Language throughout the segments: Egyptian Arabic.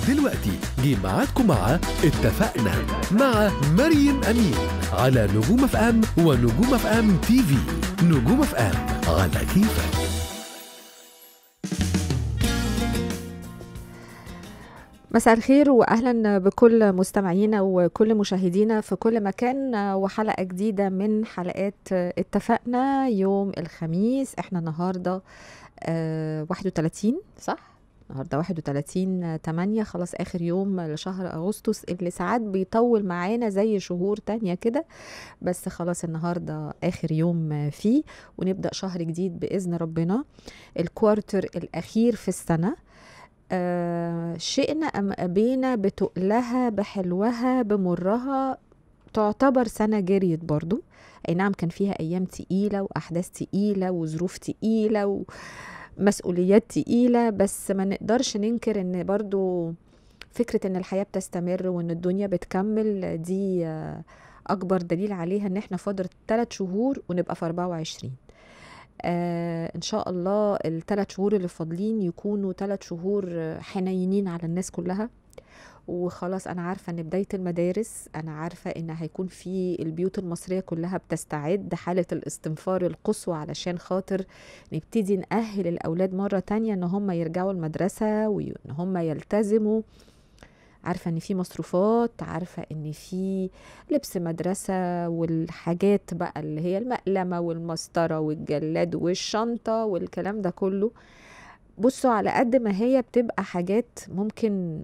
دلوقتي جه ميعادكم مع اتفقنا مع مريم أمين على نجوم اف ام ونجوم اف ام تي في نجوم اف ام على كيفك مساء الخير واهلا بكل مستمعينا وكل مشاهدينا في كل مكان وحلقه جديده من حلقات اتفقنا يوم الخميس احنا النهارده آه، 31 صح النهارده 31 8 خلاص اخر يوم لشهر اغسطس اللي ساعات بيطول معانا زي شهور تانية كده بس خلاص النهارده اخر يوم فيه ونبدا شهر جديد باذن ربنا الكوارتر الاخير في السنه آه شئنا أم أبينا بتقلها بحلوها بمرها تعتبر سنة جريت برضو أي نعم كان فيها أيام تقيلة وأحداث تقيلة وظروف تقيلة ومسؤوليات تقيلة بس ما نقدرش ننكر إن برضو فكرة إن الحياة بتستمر وإن الدنيا بتكمل دي آه أكبر دليل عليها إن إحنا فاضل ثلاث شهور ونبقى في 24 آه ان شاء الله الثلاث شهور اللي فاضلين يكونوا ثلاث شهور حنينين على الناس كلها وخلاص انا عارفه ان بدايه المدارس انا عارفه ان هيكون في البيوت المصريه كلها بتستعد حاله الاستنفار القصوى علشان خاطر نبتدي نأهل الاولاد مره تانية ان هم يرجعوا المدرسه وان هم يلتزموا عارفة ان في مصروفات عارفة ان في لبس مدرسة والحاجات بقى اللي هي المقلمة والمسطرة والجلاد والشنطة والكلام ده كله بصوا على قد ما هي بتبقى حاجات ممكن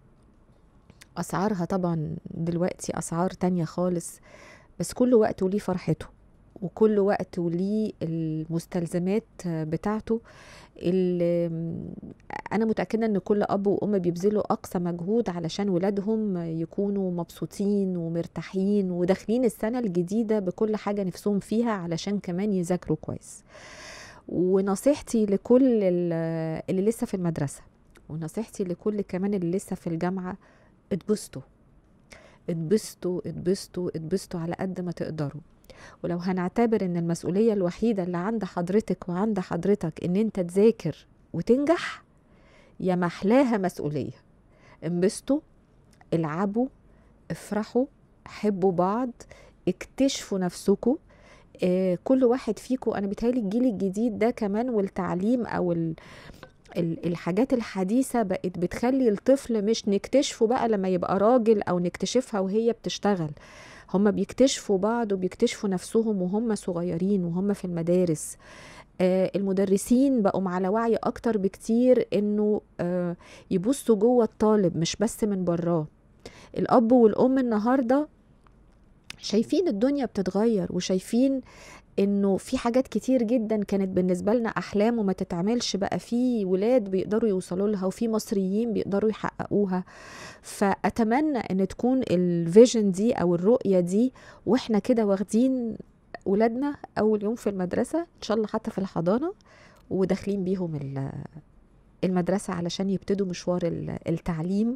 اسعارها طبعا دلوقتي اسعار تانية خالص بس كل وقت وليه فرحته وكل وقت وليه المستلزمات بتاعته اللي انا متاكده ان كل اب وام بيبذلوا اقصى مجهود علشان ولادهم يكونوا مبسوطين ومرتاحين وداخلين السنه الجديده بكل حاجه نفسهم فيها علشان كمان يذاكروا كويس ونصيحتي لكل اللي لسه في المدرسه ونصيحتي لكل كمان اللي لسه في الجامعه اتبسطوا اتبسطوا اتبسطوا اتبسطوا على قد ما تقدروا ولو هنعتبر ان المسؤولية الوحيدة اللي عند حضرتك وعند حضرتك ان انت تذاكر وتنجح يا محلاها مسؤولية انبسطوا العبوا افرحوا حبوا بعض اكتشفوا نفسكم آه كل واحد فيكم انا بيتهيألي الجيل الجديد ده كمان والتعليم او ال الحاجات الحديثة بقت بتخلي الطفل مش نكتشفه بقى لما يبقى راجل أو نكتشفها وهي بتشتغل هم بيكتشفوا بعض وبيكتشفوا نفسهم وهم صغيرين وهم في المدارس آه المدرسين بقوا على وعي اكتر بكتير انه آه يبصوا جوه الطالب مش بس من براه الاب والام النهارده شايفين الدنيا بتتغير وشايفين انه في حاجات كتير جدا كانت بالنسبه لنا احلام وما تتعملش بقى في ولاد بيقدروا يوصلوا لها وفي مصريين بيقدروا يحققوها فاتمنى ان تكون الفيجن دي او الرؤيه دي واحنا كده واخدين ولادنا اول يوم في المدرسه ان شاء الله حتى في الحضانه وداخلين بيهم المدرسه علشان يبتدوا مشوار التعليم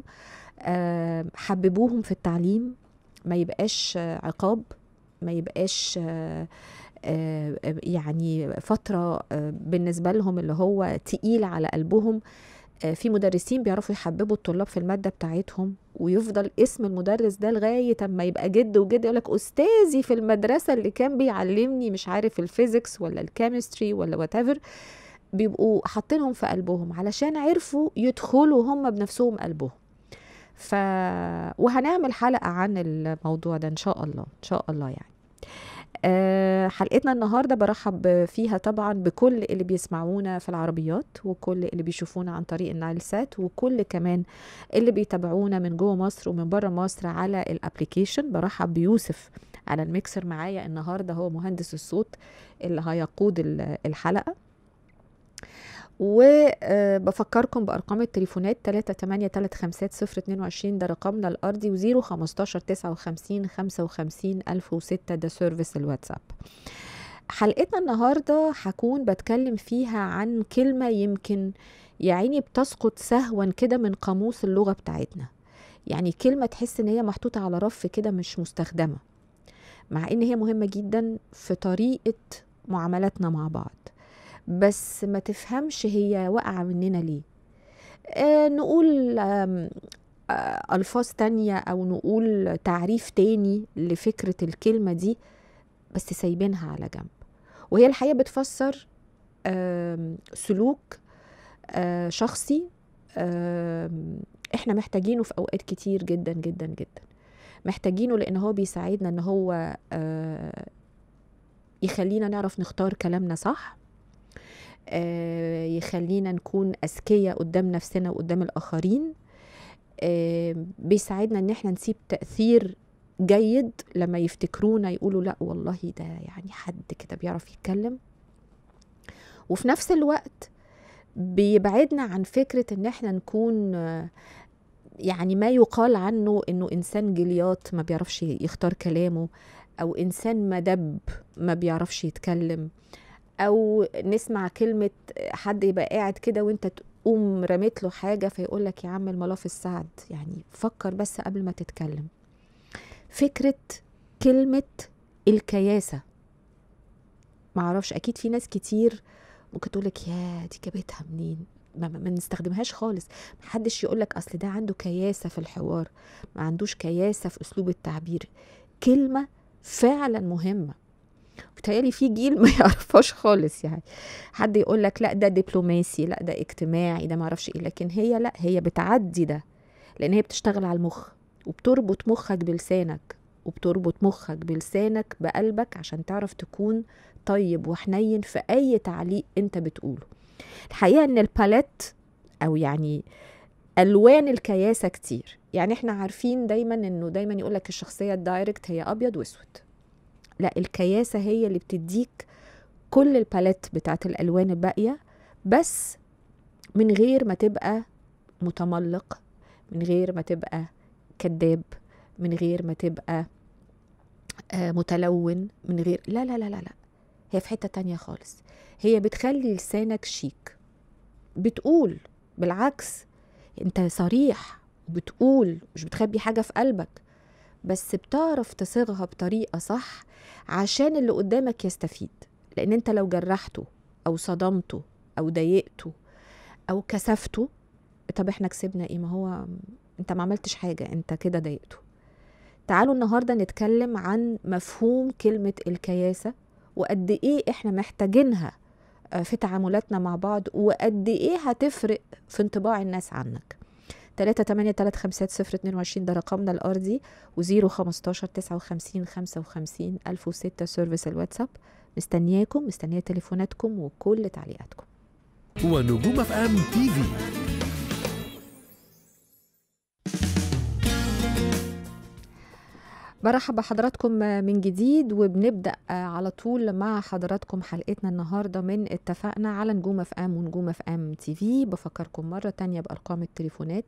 حببوهم في التعليم ما يبقاش عقاب ما يبقاش يعني فترة بالنسبة لهم اللي هو تقيل على قلبهم في مدرسين بيعرفوا يحببوا الطلاب في المادة بتاعتهم ويفضل اسم المدرس ده لغاية اما يبقى جد وجد يقولك أستاذي في المدرسة اللي كان بيعلمني مش عارف الفيزيكس ولا الكيمستري ولا واتيفر بيبقوا حاطينهم في قلبهم علشان عرفوا يدخلوا هم بنفسهم قلبهم ف وهنعمل حلقة عن الموضوع ده إن شاء الله إن شاء الله يعني أه حلقتنا النهارده برحب فيها طبعا بكل اللي بيسمعونا في العربيات وكل اللي بيشوفونا عن طريق النايل سات وكل كمان اللي بيتابعونا من جوه مصر ومن بره مصر على الابليكيشن برحب بيوسف على الميكسر معايا النهارده هو مهندس الصوت اللي هيقود الحلقه وبفكركم بارقام التليفونات 3835022 ده رقمنا الارضي و0 15 59 55 1006 ده سيرفيس الواتساب حلقتنا النهارده هكون بتكلم فيها عن كلمه يمكن يعني بتسقط سهوا كده من قاموس اللغه بتاعتنا يعني كلمه تحس ان هي محطوطه على رف كده مش مستخدمه مع ان هي مهمه جدا في طريقه معاملاتنا مع بعض بس ما تفهمش هي واقعه مننا ليه آه نقول آه، ألفاظ تانية أو نقول تعريف تاني لفكرة الكلمة دي بس سايبينها على جنب وهي الحقيقة بتفسر آم، سلوك آه، شخصي آم، احنا محتاجينه في أوقات كتير جدا جدا جدا محتاجينه لأن هو بيساعدنا إن هو آه، يخلينا نعرف نختار كلامنا صح آه، يخلينا نكون أذكياء قدام نفسنا وقدام الآخرين آه، بيساعدنا ان احنا نسيب تأثير جيد لما يفتكرونا يقولوا لا والله ده يعني حد كده بيعرف يتكلم وفي نفس الوقت بيبعدنا عن فكرة ان احنا نكون آه، يعني ما يقال عنه انه انسان جلياط ما بيعرفش يختار كلامه او انسان مدب ما بيعرفش يتكلم او نسمع كلمة حد يبقى قاعد كده وانت تقوم رميت له حاجة فيقول لك يا عم الملاف السعد يعني فكر بس قبل ما تتكلم فكرة كلمة الكياسة معرفش اكيد في ناس كتير ممكن تقول لك يا دي جابتها منين ما, ما ما نستخدمهاش خالص محدش يقول لك اصل ده عنده كياسة في الحوار ما عندوش كياسة في اسلوب التعبير كلمة فعلا مهمة بتهيألي في جيل ما يعرفهاش خالص يعني حد يقول لك لا ده دبلوماسي لا ده اجتماعي ده معرفش ايه لكن هي لا هي بتعدي ده لان هي بتشتغل على المخ وبتربط مخك بلسانك وبتربط مخك بلسانك بقلبك عشان تعرف تكون طيب وحنين في اي تعليق انت بتقوله الحقيقه ان الباليت او يعني الوان الكياسه كتير يعني احنا عارفين دايما انه دايما يقول لك الشخصيه الدايركت هي ابيض واسود لا الكياسه هي اللي بتديك كل الباليت بتاعت الالوان الباقيه بس من غير ما تبقى متملق من غير ما تبقى كذاب من غير ما تبقى آه، متلون من غير لا لا لا لا لا هي في حتة تانية خالص هي بتخلي لسانك شيك بتقول بالعكس انت صريح وبتقول مش بتخبي حاجة في قلبك بس بتعرف تصيغها بطريقة صح عشان اللي قدامك يستفيد لان انت لو جرحته او صدمته او ضايقته او كسفته طب احنا كسبنا ايه ما هو انت ما عملتش حاجة انت كده ضايقته تعالوا النهاردة نتكلم عن مفهوم كلمة الكياسة وقد ايه احنا محتاجينها آه، في تعاملاتنا مع بعض وقد ايه هتفرق في انطباع الناس عنك 3 8 3 5 0 22 ده رقمنا الارضي و0 15 59 55 1006 سيرفيس الواتساب مستنياكم مستنيه تليفوناتكم وكل تعليقاتكم ونجوم اف ام تي في برحب بحضراتكم من جديد وبنبدأ على طول مع حضراتكم حلقتنا النهاردة من اتفقنا على نجوم اف ام ونجوم اف ام تي في بفكركم مرة تانية بأرقام التليفونات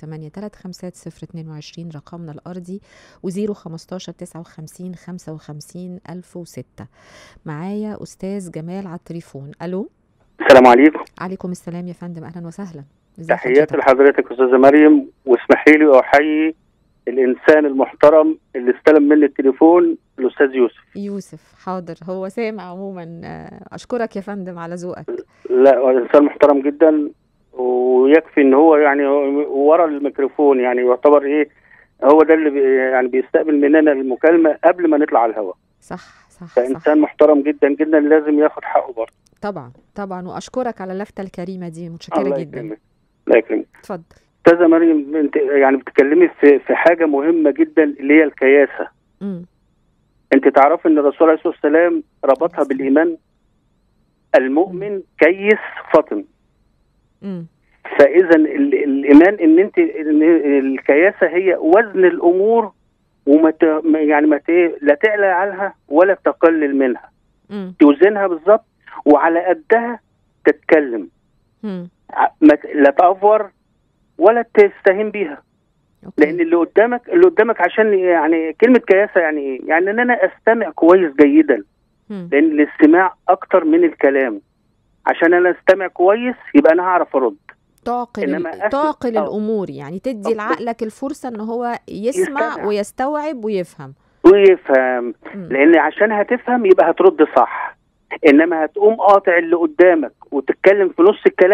383 رقمنا الأرضي و0 15 59 55 1006 معايا أستاذ جمال على التليفون ألو السلام عليكم عليكم السلام يا فندم أهلا وسهلا ازي تحياتي حضرتك؟ لحضرتك استاذه مريم واسمحي لي احيي الانسان المحترم اللي استلم مني التليفون الاستاذ يوسف يوسف حاضر هو سامع عموما آه، أشكرك يا فندم على ذوقك لا هو انسان محترم جدا ويكفي ان هو يعني ورا الميكروفون يعني يعتبر ايه هو ده اللي بي يعني بيستقبل مننا المكالمه قبل ما نطلع على الهواء صح صح صح فانسان محترم جدا جدا لازم ياخد حقه برضه طبعا طبعا واشكرك على اللفته الكريمه دي متشكره الله جدا يكرمك الله يكرمك اتفضل استاذه مريم انت يعني بتتكلمي في في حاجه مهمه جدا اللي هي الكياسه امم انت تعرف ان الرسول عليه الصلاه والسلام ربطها بالايمان المؤمن كيس فطن امم فاذا ال- الايمان ان انت إن الكياسه هي وزن الامور وما ت- ما- يعني ما ت- لا تعلى عنها ولا تقلل منها امم توزنها بالظبط وعلى قدها تتكلم امم ع- ما ت- لا تأفور ولا تستهين بيها لان اللي قدامك اللي قدامك عشان يعني كلمه كياسه يعني ايه؟ يعني ان انا استمع كويس جيدا مم. لان الاستماع اكتر من الكلام عشان انا استمع كويس يبقى انا هعرف ارد تعقل إنما ال- أسف- تعقل آه. الامور يعني تدي بالظبط. لعقلك الفرصه ان هو يسمع يستمع. ويستوعب ويفهم ويفهم مم. لان عشان هتفهم يبقى هترد صح انما هتقوم قاطع اللي قدامك وتتكلم في نص الكلام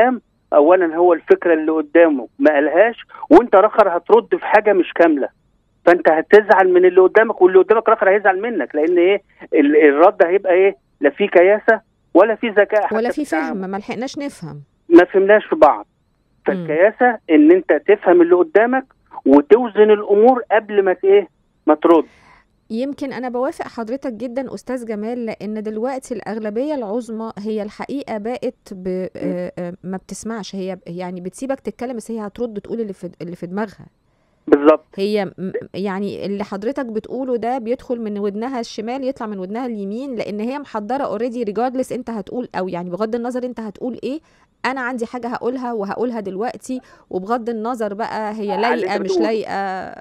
اولا هو الفكره اللي قدامه ما قالهاش وانت رخر هترد في حاجه مش كامله فانت هتزعل من اللي قدامك واللي قدامك رخر هيزعل منك لان ايه ال- الرد هيبقى ايه لا في كياسه ولا في ذكاء حتى ولا في في التعامل. فهم ما لحقناش نفهم ما فهمناش في بعض فالكياسه ان انت تفهم اللي قدامك وتوزن الامور قبل ما ت- ايه ما ترد يمكن انا بوافق حضرتك جدا استاذ جمال لان دلوقتي الاغلبيه العظمى هي الحقيقه بقت ب... آه، آه، ما بتسمعش هي يعني بتسيبك تتكلم بس هي هترد تقول اللي في اللي في دماغها بالظبط هي م- يعني اللي حضرتك بتقوله ده بيدخل من ودنها الشمال يطلع من ودنها اليمين لان هي محضره اوريدي ريجاردلس انت هتقول او يعني بغض النظر انت هتقول ايه انا عندي حاجه هقولها وهقولها دلوقتي وبغض النظر بقى هي على اللي لايقه انت مش بتقوله. لايقه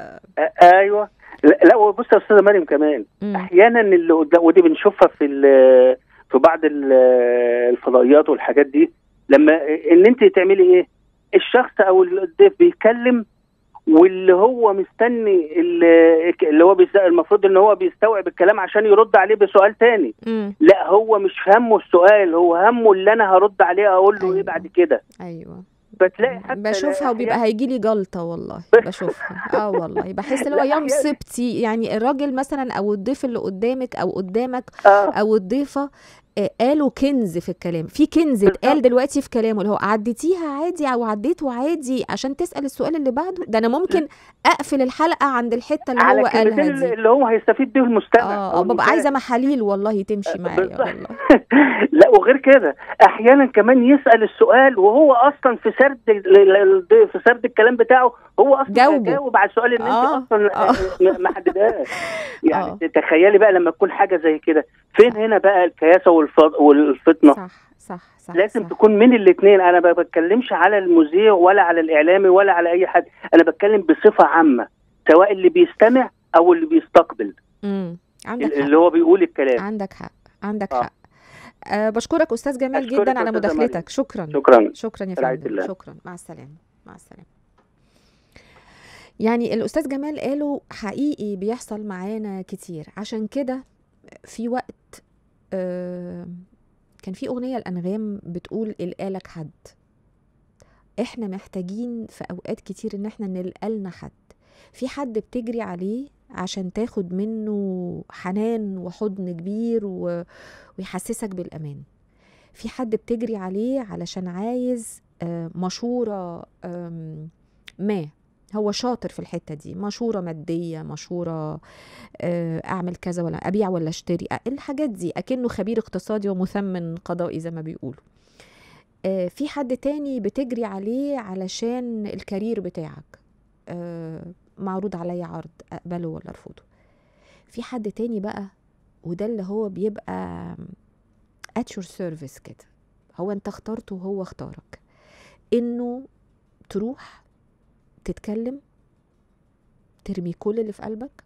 آه ايوه لا لا، بص يا استاذه مريم كمان مم. احيانا اللي قدام ودي بنشوفها في ال- في بعض ال- الفضائيات والحاجات دي لما ان انت تعملي ايه الشخص او الضيف بيتكلم واللي هو مستني اللي اللي هو بيست- المفروض ان هو بيستوعب الكلام عشان يرد عليه بسؤال تاني مم. لا هو مش همه السؤال هو همه اللي انا هرد عليه اقول له أيوة. ايه بعد كده ايوه فتلاقي حتى بشوفها وبيبقى أحيانا- هيجي لي جلطه والله بشوفها اه والله بحس اللي هو لا، يا أحيانا- مصيبتي يعني الراجل مثلا او الضيف اللي قدامك او قدامك آه. او الضيفه آه، قالوا كنز في الكلام في كنز اتقال بالظبط. دلوقتي في كلامه اللي هو عديتيها عادي او عديته عادي عشان تسال السؤال اللي بعده ده انا ممكن اقفل الحلقه عند الحته اللي على هو قالها الكلمتين دي اللي هو هيستفيد بيه المستمع اه أو آه، ببقى المشاهد. عايزه محاليل والله تمشي معايا بالظبط. والله لا وغير كده احيانا كمان يسال السؤال وهو اصلا في سرد ال- ال- في سرد الكلام بتاعه هو اصلا جاوبه. هيجاوب على السؤال اللي آه، انت اصلا آه. م- ما حددهاش يعني آه. تخيلي بقى لما تكون حاجه زي كده فين هنا بقى الكياسه والف- والفطنه صح صح صح لازم صح. تكون من الاثنين انا ما بتكلمش على المذيع ولا على الاعلامي ولا على اي حد انا بتكلم بصفه عامه سواء اللي بيستمع او اللي بيستقبل امم عندك حق اللي هو بيقول الكلام عندك حق عندك آه. حق أه بشكرك استاذ جمال أشكرك جدا على أستاذة مريم. مداخلتك شكرا شكرا شكرا يا برعاية فندم الله. شكرا مع السلامه مع السلامه يعني الاستاذ جمال قاله حقيقي بيحصل معانا كتير عشان كده في وقت آه كان في اغنيه الانغام بتقول القالك حد احنا محتاجين في اوقات كتير ان احنا نلقى لنا حد في حد بتجري عليه عشان تاخد منه حنان وحضن كبير و... ويحسسك بالامان في حد بتجري عليه علشان عايز آه، مشورة آم، ما هو شاطر في الحتة دي مشورة مادية مشورة آه، أعمل كذا ولا أبيع ولا أشتري آه، الحاجات دي أكنه خبير اقتصادي ومثمن قضائي زي ما بيقولوا آه، في حد تاني بتجري عليه علشان الكارير بتاعك آه، معروض عليا عرض أقبله ولا أرفضه في حد تاني بقى وده اللي هو بيبقى at your service كده هو انت اخترته وهو اختارك انه تروح تتكلم ترمي كل اللي في قلبك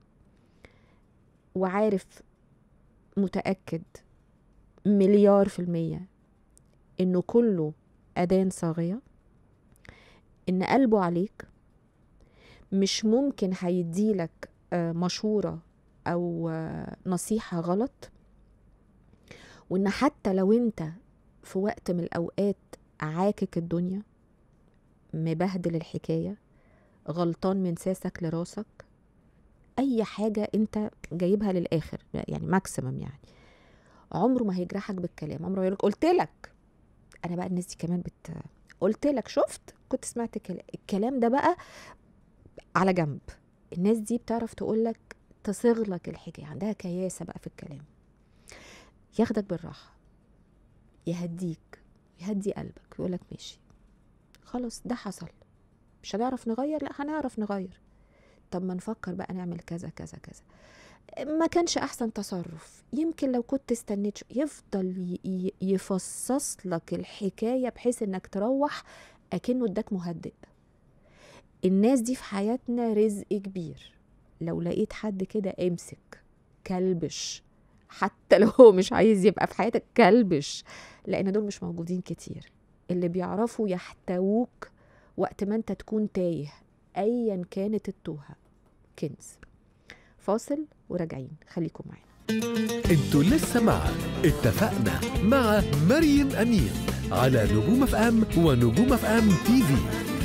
وعارف متأكد مليار في المية انه كله أذان صاغية ان قلبه عليك مش ممكن هيديلك آه، مشورة أو آه، نصيحة غلط وإن حتى لو أنت في وقت من الأوقات عاكك الدنيا مبهدل الحكاية غلطان من ساسك لراسك أي حاجة أنت جايبها للآخر يعني ماكسيمم يعني عمره ما هيجرحك بالكلام عمره ما يقولك قلت لك أنا بقى الناس دي كمان بت قلت لك شفت كنت سمعت كلا- الكلام ده بقى على جنب الناس دي بتعرف تقولك تصيغ لك الحكاية عندها كياسة بقى في الكلام ياخدك بالراحة يهديك يهدي قلبك يقولك ماشي خلاص ده حصل مش هنعرف نغير لا هنعرف نغير طب ما نفكر بقى نعمل كذا كذا كذا ما كانش احسن تصرف يمكن لو كنت استنيت شو- يفضل ي- ي- يفصص لك الحكايه بحيث انك تروح اكنه اداك مهدئ الناس دي في حياتنا رزق كبير لو لقيت حد كده امسك كلبش حتى لو هو مش عايز يبقى في حياتك كلبش لان دول مش موجودين كتير اللي بيعرفوا يحتووك وقت ما انت تكون تايه ايا كانت التوهه كنز فاصل وراجعين خليكم معانا انتوا لسه مع اتفقنا مع مريم أمين على نجوم اف ام ونجوم اف ام تي في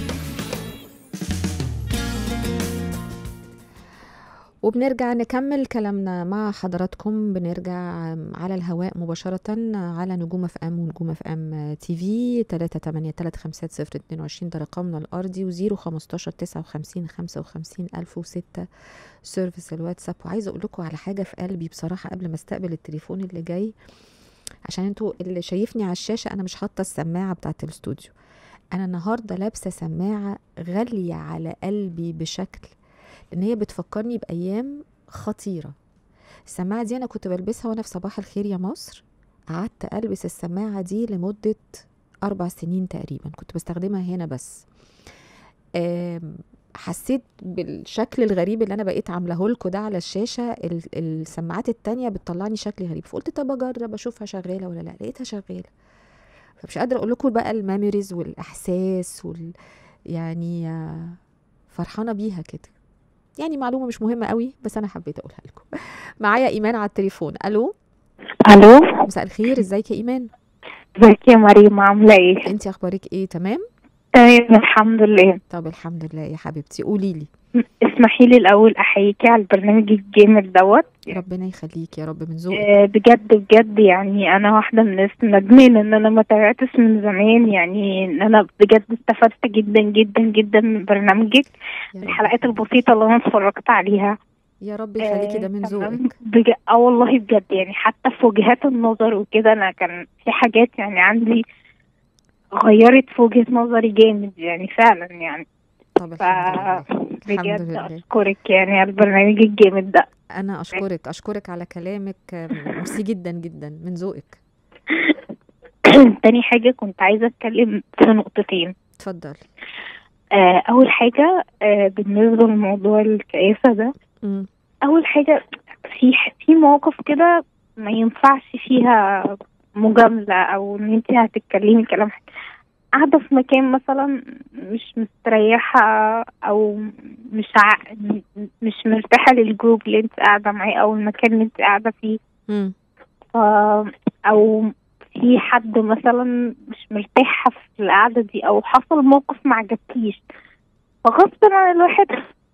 وبنرجع نكمل كلامنا مع حضراتكم بنرجع على الهواء مباشرة على نجوم اف ام ونجوم اف ام تي في 3835022 ده رقمنا الارضي و015 59 55 1006 سيرفيس الواتساب وعايزه اقول لكم على حاجه في قلبي بصراحه قبل ما استقبل التليفون اللي جاي عشان انتوا اللي شايفني على الشاشه انا مش حاطه السماعه بتاعت الاستوديو انا النهارده لابسه سماعه غاليه على قلبي بشكل لان هي بتفكرني بايام خطيره السماعه دي انا كنت بلبسها وانا في صباح الخير يا مصر قعدت البس السماعه دي لمده اربع سنين تقريبا كنت بستخدمها هنا بس آم، حسيت بالشكل الغريب اللي انا بقيت عاملاه لكم ده على الشاشه ال- السماعات التانية بتطلعني شكل غريب فقلت طب اجرب اشوفها شغاله ولا لا لقيتها شغاله فمش قادره اقول لكم بقى الميموريز والاحساس وال يعني آه، فرحانه بيها كده يعني معلومه مش مهمه قوي بس انا حبيت اقولها لكم معايا ايمان على التليفون الو الو مساء الخير ازيك يا ايمان ازيك يا مريم عامله ايه انت اخبارك ايه تمام تمام الحمد لله طب الحمد لله يا حبيبتي قولي لي اسمحي لي الاول احييكي على البرنامج الجامد دوت ربنا يخليك يا رب من ذوقك آه، بجد بجد يعني انا واحده من الناس ندمانه ان انا ما تابعتش من زمان يعني ان انا بجد استفدت جدا جدا جدا من برنامجك يا رب. الحلقات البسيطه اللي انا اتفرجت عليها يا رب يخليكي ده من آه، تمام. ذوقك بج... اه والله بجد يعني حتى في وجهات النظر وكده انا كان في حاجات يعني عندي غيرت في وجهة نظري جامد يعني فعلا يعني طب ف الحمد لله الحمد بجد لله اشكرك يعني على البرنامج الجامد ده انا اشكرك اشكرك على كلامك آه، ميرسي جدا جدا من ذوقك تاني حاجة كنت عايزة اتكلم في نقطتين اتفضل آه اول حاجة آه بالنسبة لموضوع الكئاسة ده مم. اول حاجة في في مواقف كده ما ينفعش فيها مجاملة او ان انت هتتكلمي كلام حلو. قاعدة في مكان مثلا مش مستريحة او مش ع... مش مرتاحة للجروب اللي انت قاعدة معاه او المكان اللي انت قاعدة فيه مم. ف... او في حد مثلا مش مرتاحة في القعدة دي او حصل موقف ما عجبكيش فغصب عن الواحد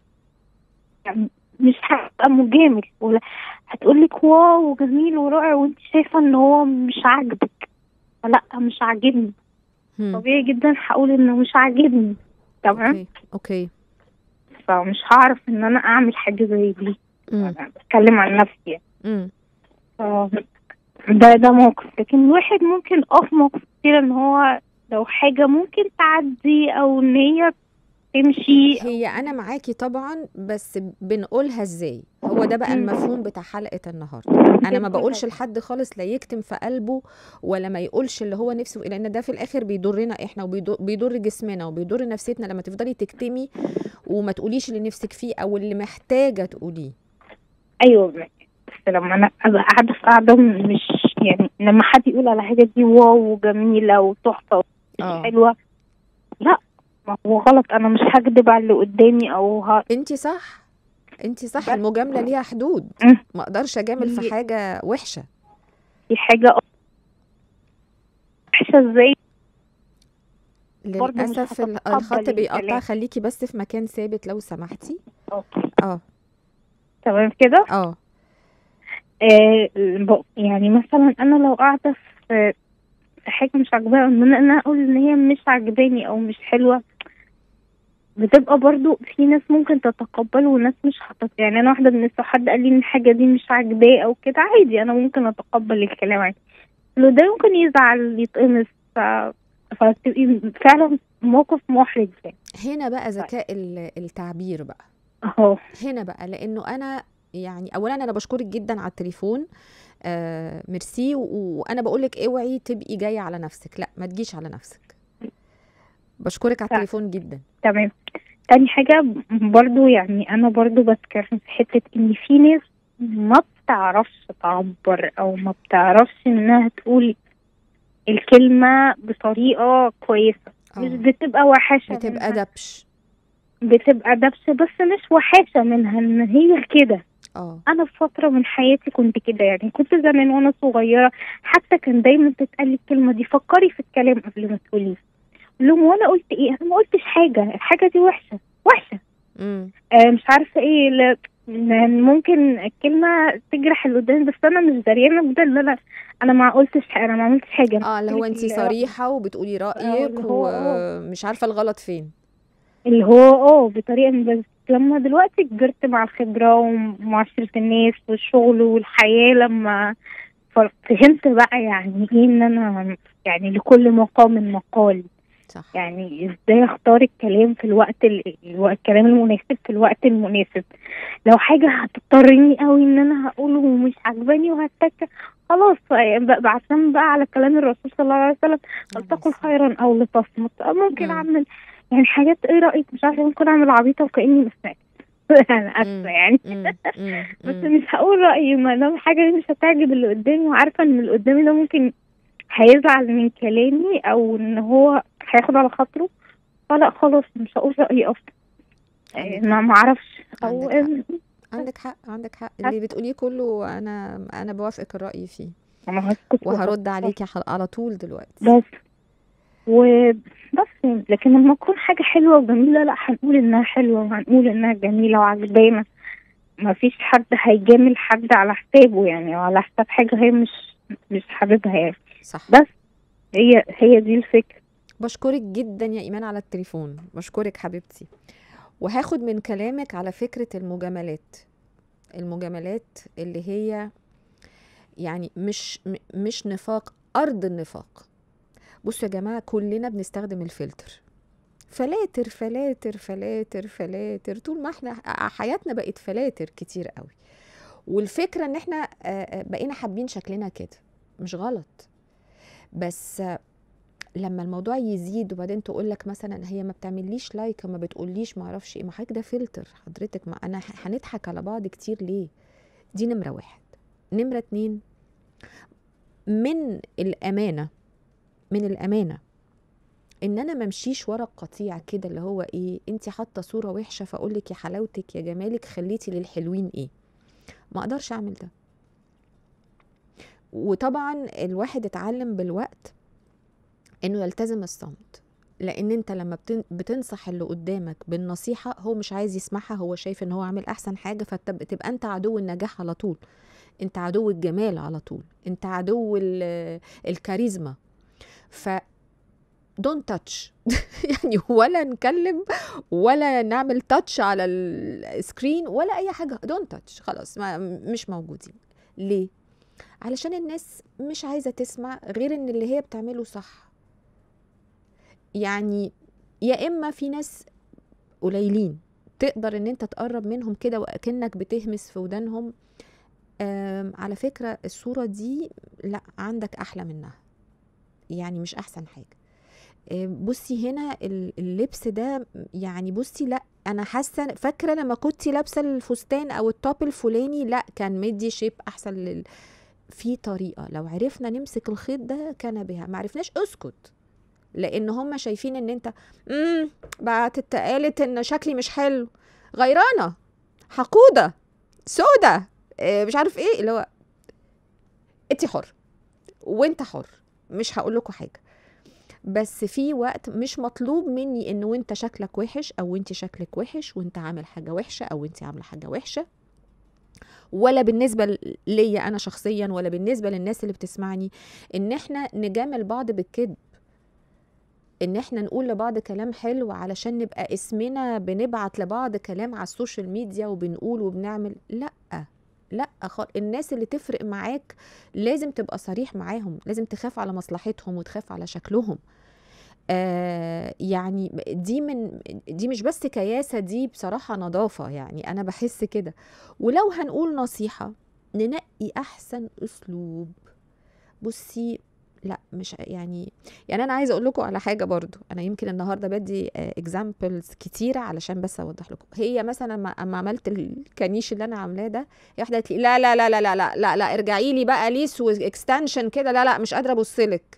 يعني مش هتبقى مجامل ولا هتقولك واو جميل ورائع وانت شايفة ان هو مش عاجبك لا مش عاجبني مم. طبيعي جدا هقول انه مش عاجبني تمام اوكي اوكي فمش هعرف ان انا اعمل حاجة زي دي مم. أنا بتكلم عن نفسي يعني. مم. ف- ده ده موقف لكن الواحد ممكن اه في موقف كتير ان هو لو حاجة ممكن تعدي او ان هي تمشي هي انا معاكي طبعا بس بنقولها ازاي هو ده بقى مم. المفهوم بتاع حلقه النهارده انا ما بقولش لحد خالص لا يكتم في قلبه ولا ما يقولش اللي هو نفسه لان ده في الاخر بيضرنا احنا وبيضر جسمنا وبيضر نفسيتنا لما تفضلي تكتمي وما تقوليش اللي نفسك فيه او اللي محتاجه تقوليه ايوه بس لما انا ابقى قاعدة في قاعدة مش يعني لما حد يقول على حاجة دي واو جميلة وتحفة اه حلوة لا ما هو غلط انا مش هكدب على اللي قدامي او ه... انت صح انت صح بس- المجامله ليها حدود مم. ما اقدرش اجامل في دي- حاجه وحشه في حاجة وحشة ازاي برضه مش للاسف ال- هتتقبل الخط بيقطع الكلام. خليكي بس في مكان ثابت لو سمحتي اه تمام كده اه آه ب- يعني مثلا انا لو قاعده في في حاجه مش عاجباها ان انا أنا اقول ان هي مش عاجباني او مش حلوه بتبقى برضو في ناس ممكن تتقبل وناس مش هتت يعني انا واحده من الناس لو حد قال لي ان الحاجه دي مش عاجباه او كده عادي انا ممكن اتقبل الكلام عادي لو ده ممكن يزعل يتقمص ف... فتبقي فعلا موقف محرج يعني هنا بقى ذكاء ال- التعبير بقى اهو هنا بقى لانه انا يعني اولا انا بشكرك جدا على التليفون آه ميرسي و- وانا بقول لك اوعي تبقي جايه على نفسك لا ما تجيش على نفسك بشكرك على لا. التليفون جدا تمام تاني حاجة برضو يعني أنا برضو بتكلم في حتة إن في ناس ما بتعرفش تعبر أو ما بتعرفش إنها تقول الكلمة بطريقة كويسة مش اه بتبقى وحشة بتبقى منها. دبش بتبقى دبش بس مش وحشة منها إن هي كده اه انا في فتره من حياتي كنت كده يعني كنت زمان وانا صغيره حتى كان دايما تتقال الكلمه دي فكري في الكلام قبل ما تقوليه أقول لهم وانا قلت ايه انا ما قلتش حاجه الحاجه دي وحشه وحشه امم آه مش عارفه ايه لا م- ممكن الكلمه تجرح اللي قدامي بس انا مش دريانه بده اللي انا انا ما قلتش حاجه انا ما عملتش حاجه أنا اه اللي هو قلت انت لك ال- صريحه وبتقولي رايك اللي هو آه. ومش عارفه الغلط فين اللي هو اه بطريقه بس لما دلوقتي كبرت مع الخبره ومعاشره الناس والشغل والحياه لما ف- فهمت بقى يعني ايه ان انا يعني لكل مقام مقال صح يعني ازاي اختار الكلام في الوقت ال- الو- الكلام المناسب في الوقت المناسب لو حاجه هتضطرني قوي ان انا هقوله ومش عجباني وهتك خلاص ب- بعتمد بقى على كلام الرسول صلى الله عليه وسلم فلتقل خيرا او لتصمت ممكن مم. اعمل يعني حاجات ايه رايك مش عارفه ممكن اعمل عبيطه وكاني ما سمعتش انا مم. اسفه يعني مم. مم. بس مم. مش هقول رايي ما دام حاجه دي مش هتعجب اللي قدامي وعارفه ان اللي قدامي ده ممكن هيزعل من كلامي او ان هو هياخد على خاطره فلا خلاص مش هقول رايي اصلا عندك آه، ما ما اعرفش او عندك عندك حق عندك حق اللي بتقوليه كله انا انا بوافقك الراي فيه انا هسكت وهرد عليكي ح- على طول دلوقتي بس وبس لكن لما تكون حاجة حلوة وجميلة لا هنقول انها حلوة وهنقول انها جميلة وعجبانا ما فيش حد هيجامل حد على حسابه يعني او على حساب حاجة هي مش مش حاببها يعني صح بس هي هي دي الفكرة بشكرك جدا يا ايمان على التليفون بشكرك حبيبتي وهاخد من كلامك على فكره المجاملات المجاملات اللي هي يعني مش م- مش نفاق ارض النفاق بصوا يا جماعه كلنا بنستخدم الفلتر فلاتر فلاتر فلاتر فلاتر طول ما احنا حياتنا بقت فلاتر كتير قوي والفكره ان احنا آه، آه، بقينا حابين شكلنا كده مش غلط بس آه، لما الموضوع يزيد وبعدين تقول لك مثلا هي ما بتعمليش لايك ما بتقوليش ما اعرفش ايه ما حضرتك ده فلتر حضرتك ما انا ه- هنضحك على بعض كتير ليه دي نمره واحد نمره اتنين من الامانه من الامانه ان انا ما امشيش ورا القطيع كده اللي هو ايه انت حاطه صوره وحشه فاقول لك يا حلاوتك يا جمالك خليتي للحلوين ايه ما اقدرش اعمل ده وطبعا الواحد اتعلم بالوقت انه يلتزم الصمت لان انت لما بتن- بتنصح اللي قدامك بالنصيحه هو مش عايز يسمعها هو شايف ان هو عامل احسن حاجه فتبقى انت عدو النجاح على طول انت عدو الجمال على طول انت عدو ال- الكاريزما ف دونت تاتش يعني ولا نكلم ولا نعمل تاتش على السكرين ولا اي حاجه دونت تاتش خلاص ما مش موجودين ليه علشان الناس مش عايزه تسمع غير ان اللي هي بتعمله صح يعني يا اما في ناس قليلين تقدر ان انت تقرب منهم كده واكنك بتهمس في ودانهم آم، على فكره الصوره دي لا عندك احلى منها يعني مش احسن حاجه آه، بصي هنا ال- اللبس ده يعني بصي لا انا حاسه فاكره لما كنتي لابسه الفستان او التوب الفلاني لا كان مدي شيب احسن لل... في طريقه لو عرفنا نمسك الخيط ده كان بها ما عرفناش اسكت لان هم شايفين ان انت امم بقت قالت ان شكلي مش حلو غيرانه حقوده سودة آه، مش عارف ايه اللي هو انت حر وانت حر مش هقول لكم حاجه بس في وقت مش مطلوب مني انه وانت شكلك وحش او انت شكلك وحش وانت عامل حاجه وحشه او انت عامله حاجه وحشه ولا بالنسبه ل- ليا انا شخصيا ولا بالنسبه للناس اللي بتسمعني ان احنا نجامل بعض بالكذب ان احنا نقول لبعض كلام حلو علشان نبقى اسمنا بنبعت لبعض كلام على السوشيال ميديا وبنقول وبنعمل لا لا خال... الناس اللي تفرق معاك لازم تبقى صريح معاهم لازم تخاف على مصلحتهم وتخاف على شكلهم آه يعني دي من دي مش بس كياسة دي بصراحة نظافة يعني أنا بحس كده ولو هنقول نصيحة ننقي أحسن أسلوب بصي لا مش يعني يعني انا عايزه اقول لكم على حاجه برضو انا يمكن النهارده بدي اكزامبلز كتيره علشان بس اوضح لكم هي مثلا اما أما عملت الكنيش اللي انا عاملاه ده هي واحده قالت لي لا لا لا لا لا لا لا, لا ارجعي لي بقى ليس واكستنشن كده لا لا مش قادره ابص لك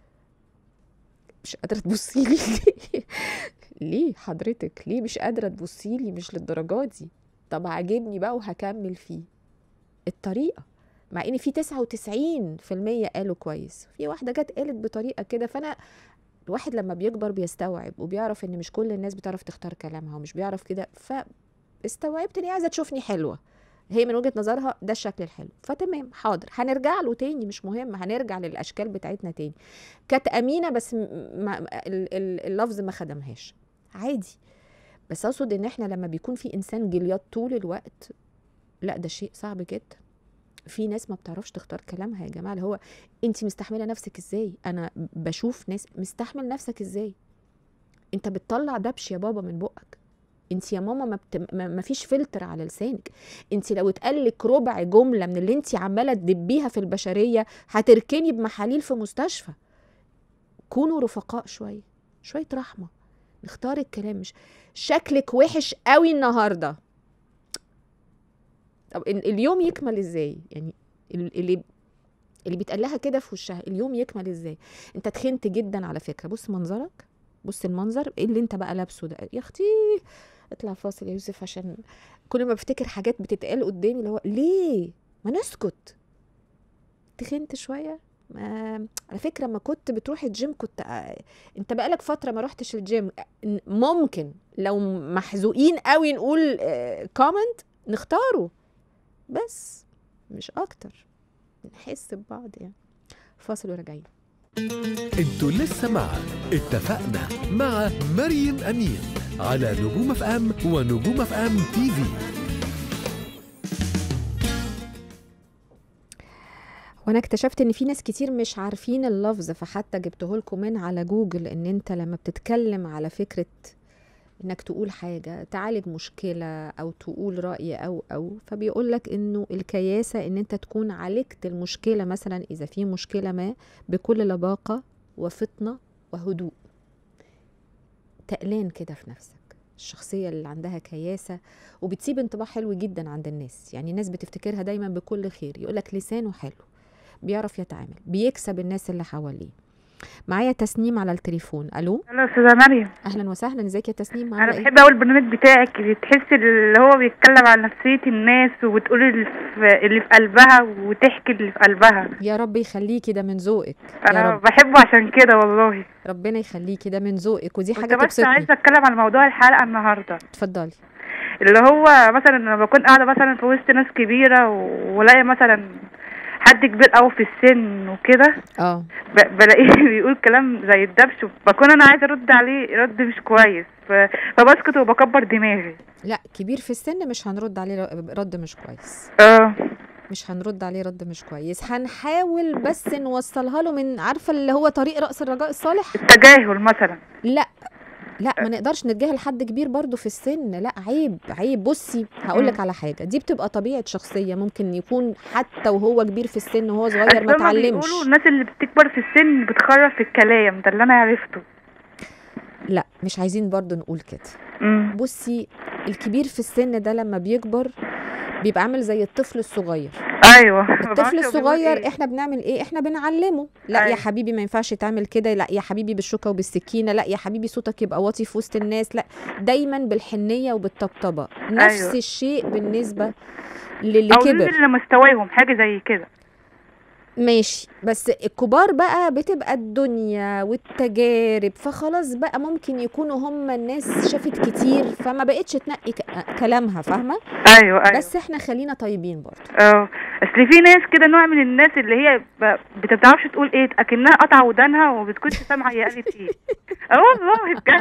مش قادره تبصي لي ليه ليه حضرتك ليه مش قادره تبصي لي مش للدرجه دي طب عاجبني بقى وهكمل فيه الطريقه مع ان في 99% قالوا كويس في واحده جت قالت بطريقه كده فانا الواحد لما بيكبر بيستوعب وبيعرف ان مش كل الناس بتعرف تختار كلامها ومش بيعرف كده فاستوعبت ان هي عايزه تشوفني حلوه هي من وجهه نظرها ده الشكل الحلو فتمام حاضر هنرجع له تاني مش مهم هنرجع للاشكال بتاعتنا تاني كانت امينه بس م- ما ال- ال- اللفظ ما خدمهاش عادي بس اقصد ان احنا لما بيكون في انسان جليات طول الوقت لا ده شيء صعب جدا في ناس ما بتعرفش تختار كلامها يا جماعه اللي هو انت مستحمله نفسك ازاي انا بشوف ناس مستحمل نفسك ازاي انت بتطلع دبش يا بابا من بقك انت يا ماما ما, بت... ما ما فيش فلتر على لسانك انت لو اتقالك ربع جمله من اللي انت عماله تدبيها في البشريه هتركني بمحاليل في مستشفى كونوا رفقاء شويه شويه رحمه نختار الكلام مش شكلك وحش قوي النهارده طب ال- اليوم يكمل ازاي يعني ال- اللي اللي بيتقال لها كده في وشها اليوم يكمل ازاي انت تخنت جدا على فكره بص منظرك بص المنظر ايه اللي انت بقى لابسه ده يا اختي اطلع فاصل يا يوسف عشان كل ما بفتكر حاجات بتتقال قدامي اللي هو ليه ما نسكت تخنت شويه ما على فكره ما كنت بتروح الجيم كنت آه، انت بقالك فتره ما رحتش الجيم آه، ممكن لو محزوقين قوي نقول كومنت نختاره بس مش اكتر نحس ببعض يعني فاصل وراجعين انتوا لسه مع اتفقنا مع مريم امين على نجوم اف ام ونجوم اف ام تي في وانا اكتشفت ان في ناس كتير مش عارفين اللفظ فحتى جبته لكم من على جوجل ان انت لما بتتكلم على فكرة انك تقول حاجة تعالج مشكلة او تقول رأي او او فبيقول لك انه الكياسة ان انت تكون عالجت المشكلة مثلا اذا في مشكلة ما بكل لباقة وفطنة وهدوء تقلان كده في نفسك الشخصية اللي عندها كياسة وبتسيب انطباع حلو جدا عند الناس يعني الناس بتفتكرها دايما بكل خير يقولك لسانه حلو بيعرف يتعامل بيكسب الناس اللي حواليه معايا تسنيم على التليفون الو الو استاذه مريم اهلا وسهلا ازيك يا تسنيم انا عامله ايه بحب اول البرنامج بتاعك تحس اللي هو بيتكلم عن نفسيه الناس وبتقول اللي في, اللي في قلبها وتحكي اللي في قلبها يا رب يخليكي ده من ذوقك يا انا رب بحبه عشان كده والله ربنا يخليكي ده من ذوقك ودي كنت حاجه بس تبسطني عايزه اتكلم عن موضوع الحلقه النهارده اتفضلي اللي هو مثلا لما بكون قاعده مثلا في وسط ناس كبيره و- ولاقي مثلا حد كبير قوي في السن وكده اه ب- بلاقيه بيقول كلام زي الدبش بكون انا عايزه ارد عليه رد مش كويس ف- فبسكت وبكبر دماغي لا كبير في السن مش هنرد عليه ر- رد مش كويس اه مش هنرد عليه رد مش كويس هنحاول بس نوصلها له من عارفه اللي هو طريق رأس الرجاء الصالح التجاهل مثلا لا لا ما نقدرش نتجاهل حد كبير برضو في السن لا عيب عيب بصي هقول لك مم. على حاجه دي بتبقى طبيعه شخصيه ممكن يكون حتى وهو كبير في السن وهو صغير أصل ما هما اتعلمش بيقولوا الناس اللي بتكبر في السن بتخرف في الكلام ده اللي انا عرفته لا مش عايزين برضو نقول كده امم بصي الكبير في السن ده لما بيكبر بيبقى عامل زي الطفل الصغير ايوه ما بعرفش الطفل هو بيقول الصغير إيه. احنا بنعمل ايه احنا بنعلمه لا يا أيوة. حبيبي ما ينفعش تعمل كده لا يا حبيبي بالشوكه وبالسكينه لا يا حبيبي صوتك يبقى واطي في وسط الناس لا دايما بالحنيه وبالطبطبه نفس أيوة. الشيء بالنسبه للي او كبر ننزل لمستواهم حاجه زي كده ماشي بس الكبار بقى بتبقى الدنيا والتجارب فخلاص بقى ممكن يكونوا هم الناس شافت كتير فما بقتش تنقي ك- كلامها فاهمه ايوه ايوه بس احنا خلينا طيبين برضه اه اصل في ناس كده نوع من الناس اللي هي ب- بتعرفش تقول ايه اكنها قطع ودانها وما بتكونش سامعه هي قالت ايه اه والله بجد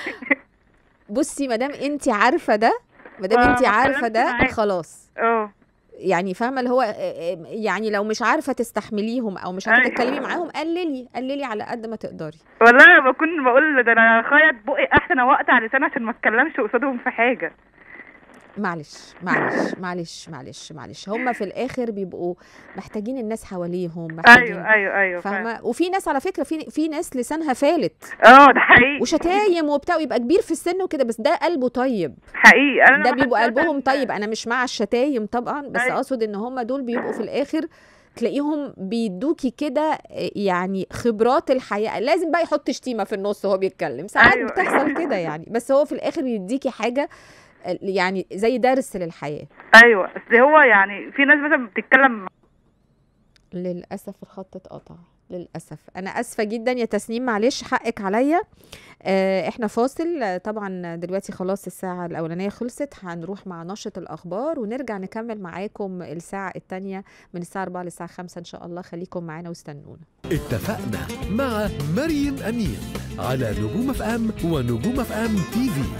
بصي ما دام انت عارفه ده ما دام آه، انت ما عارفه اتكلمتش ده معاك. خلاص اه يعني فاهمه اللي هو آه، آه، يعني لو مش عارفه تستحمليهم او مش عارفه أيوة. تتكلمي معاهم قللي قللي على قد ما تقدري والله انا بكون بقول ده انا خيط بقي احسن اوقع لساني عشان ما اتكلمش قصادهم في حاجه معلش معلش معلش معلش معلش هم في الاخر بيبقوا محتاجين الناس حواليهم محتاجين ايوه ايوه ايوه فاهمة. فاهمه وفي ناس على فكره في في ناس لسانها فالت اه ده حقيقي وشتايم وبتاع ويبقى كبير في السن وكده بس ده قلبه طيب حقيقي انا ده لما بيبقوا حد قلبهم مثلاً- طيب انا مش مع الشتايم طبعا بس أيوة. اقصد ان هم دول بيبقوا في الاخر تلاقيهم بيدوكي كده يعني خبرات الحياه لازم بقى يحط شتيمه في النص وهو بيتكلم ساعات أيوة. بتحصل كده يعني بس هو في الاخر يديكي حاجه يعني زي درس للحياه ايوه بس هو يعني في ناس مثلا بتتكلم للاسف الخط اتقطع للاسف انا اسفه جدا يا تسنيم معلش حقك عليا آه، احنا فاصل آه، طبعا دلوقتي خلاص الساعه الاولانيه خلصت هنروح مع نشره الاخبار ونرجع نكمل معاكم الساعه الثانيه من الساعه 4 للساعه 5 ان شاء الله خليكم معانا واستنونا اتفقنا مع مريم أمين على نجوم اف ام ونجوم اف ام تي في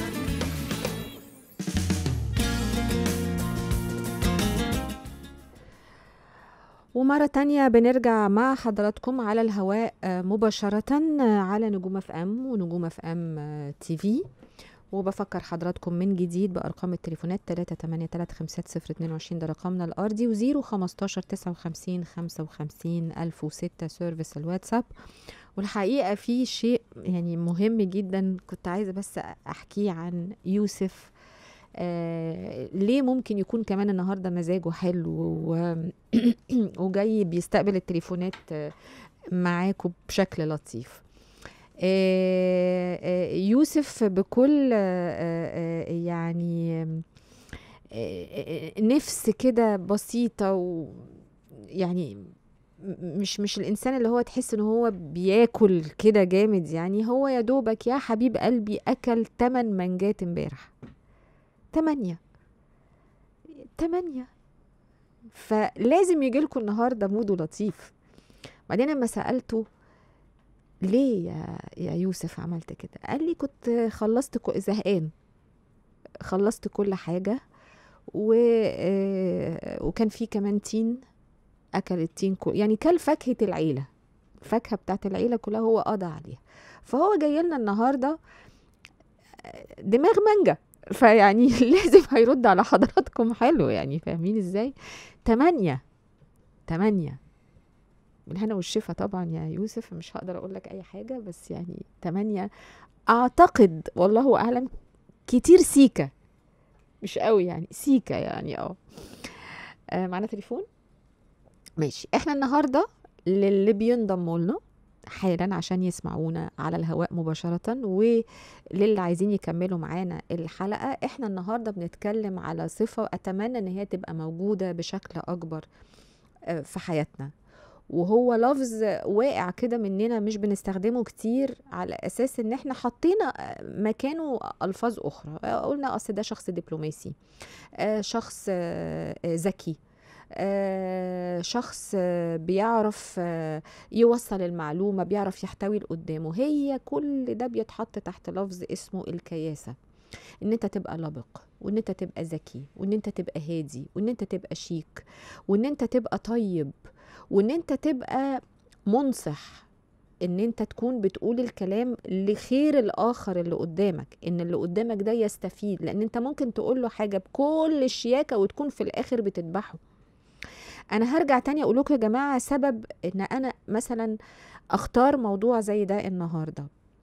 ومرة تانية بنرجع مع حضراتكم على الهواء آه، مباشرة آه، على نجوم اف ام ونجوم اف ام آه، تي في وبفكر حضراتكم من جديد بأرقام التليفونات 3835022 ده رقمنا الأرضي و0 15 59 55 1006 سيرفيس الواتساب والحقيقة في شيء يعني مهم جدا كنت عايزة بس أحكيه عن يوسف آه ليه ممكن يكون كمان النهارده مزاجه حلو و... وجاي بيستقبل التليفونات آه، معاكم بشكل لطيف آه، آه، يوسف بكل آه، آه، آه، يعني آه، آه، نفس كده بسيطة و يعني م- مش مش الانسان اللي هو تحس ان هو بياكل كده جامد يعني هو يا دوبك يا حبيب قلبي اكل 8 منجات امبارح تمانية تمانية فلازم يجي لكم النهارده موده لطيف بعدين لما سالته ليه يا يا يوسف عملت كده قال لي كنت خلصت كو- زهقان خلصت كل حاجه و آه، وكان في كمان تين اكل التين كو يعني كل فاكهه العيله الفاكهه بتاعت العيله كلها هو قضى عليها فهو جاي لنا النهارده آه، دماغ مانجا فيعني لازم هيرد على حضراتكم حلو يعني فاهمين ازاي تمانية تمانية بالهنا والشفا طبعا يا يوسف مش هقدر اقول لك اي حاجة بس يعني تمانية اعتقد والله اعلم كتير سيكا مش قوي يعني سيكا يعني اه آه، معانا تليفون ماشي احنا النهارده للي بينضموا لنا حالا عشان يسمعونا على الهواء مباشرة وللي عايزين يكملوا معانا الحلقة احنا النهاردة بنتكلم على صفة أتمنى ان هي تبقى موجودة بشكل أكبر آه، في حياتنا وهو لفظ واقع كده مننا مش بنستخدمه كتير على اساس ان احنا حطينا آه، مكانه الفاظ اخرى آه، قلنا اصل ده شخص دبلوماسي آه، شخص آه، آه، ذكي آه، شخص آه، بيعرف آه، يوصل المعلومة بيعرف يحتوي اللي قدامه هي كل ده بيتحط تحت لفظ اسمه الكياسة ان انت تبقى لبق وان انت تبقى ذكي وان انت تبقى هادي وان انت تبقى شيك وان انت تبقى طيب وان انت تبقى منصح ان انت تكون بتقول الكلام لخير الاخر اللي قدامك ان اللي قدامك ده يستفيد لان انت ممكن تقول له حاجه بكل الشياكه وتكون في الاخر بتذبحه انا هرجع تاني اقول لكم يا جماعه سبب ان انا مثلا اختار موضوع زي ده النهارده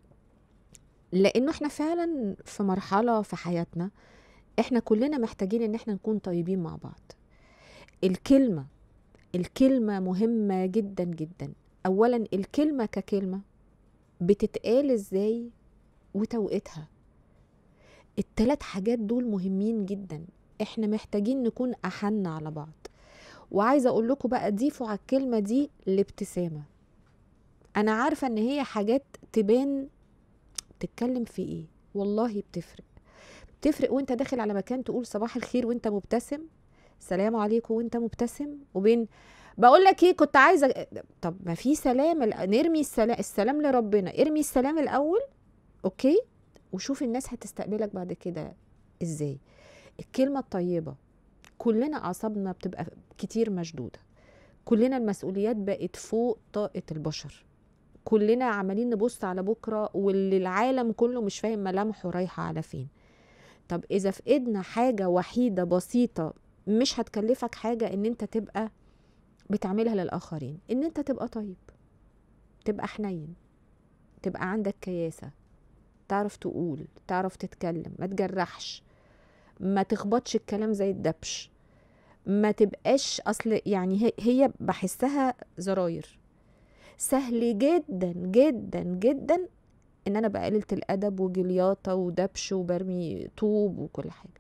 لانه احنا فعلا في مرحله في حياتنا احنا كلنا محتاجين ان احنا نكون طيبين مع بعض الكلمه الكلمه مهمه جدا جدا اولا الكلمه ككلمه بتتقال ازاي وتوقيتها التلات حاجات دول مهمين جدا احنا محتاجين نكون احن على بعض وعايزه اقول لكم بقى ضيفوا على الكلمه دي الابتسامه انا عارفه ان هي حاجات تبان تتكلم في ايه والله بتفرق بتفرق وانت داخل على مكان تقول صباح الخير وانت مبتسم سلام عليكم وانت مبتسم وبين بقول لك ايه كنت عايزه طب ما في سلام ال- نرمي السلام السلام لربنا ارمي السلام الاول اوكي وشوف الناس هتستقبلك بعد كده ازاي الكلمه الطيبه كلنا اعصابنا بتبقى كتير مشدوده كلنا المسؤوليات بقت فوق طاقه البشر كلنا عمالين نبص على بكره واللي العالم كله مش فاهم ملامحه رايحه على فين طب اذا في ايدنا حاجه وحيده بسيطه مش هتكلفك حاجه ان انت تبقى بتعملها للاخرين ان انت تبقى طيب تبقى حنين تبقى عندك كياسه تعرف تقول تعرف تتكلم ما تجرحش ما تخبطش الكلام زي الدبش ما تبقاش اصل يعني هي, هي بحسها زراير سهل جدا جدا جدا ان انا بقى قليله الادب وجلياطه ودبش وبرمي طوب وكل حاجه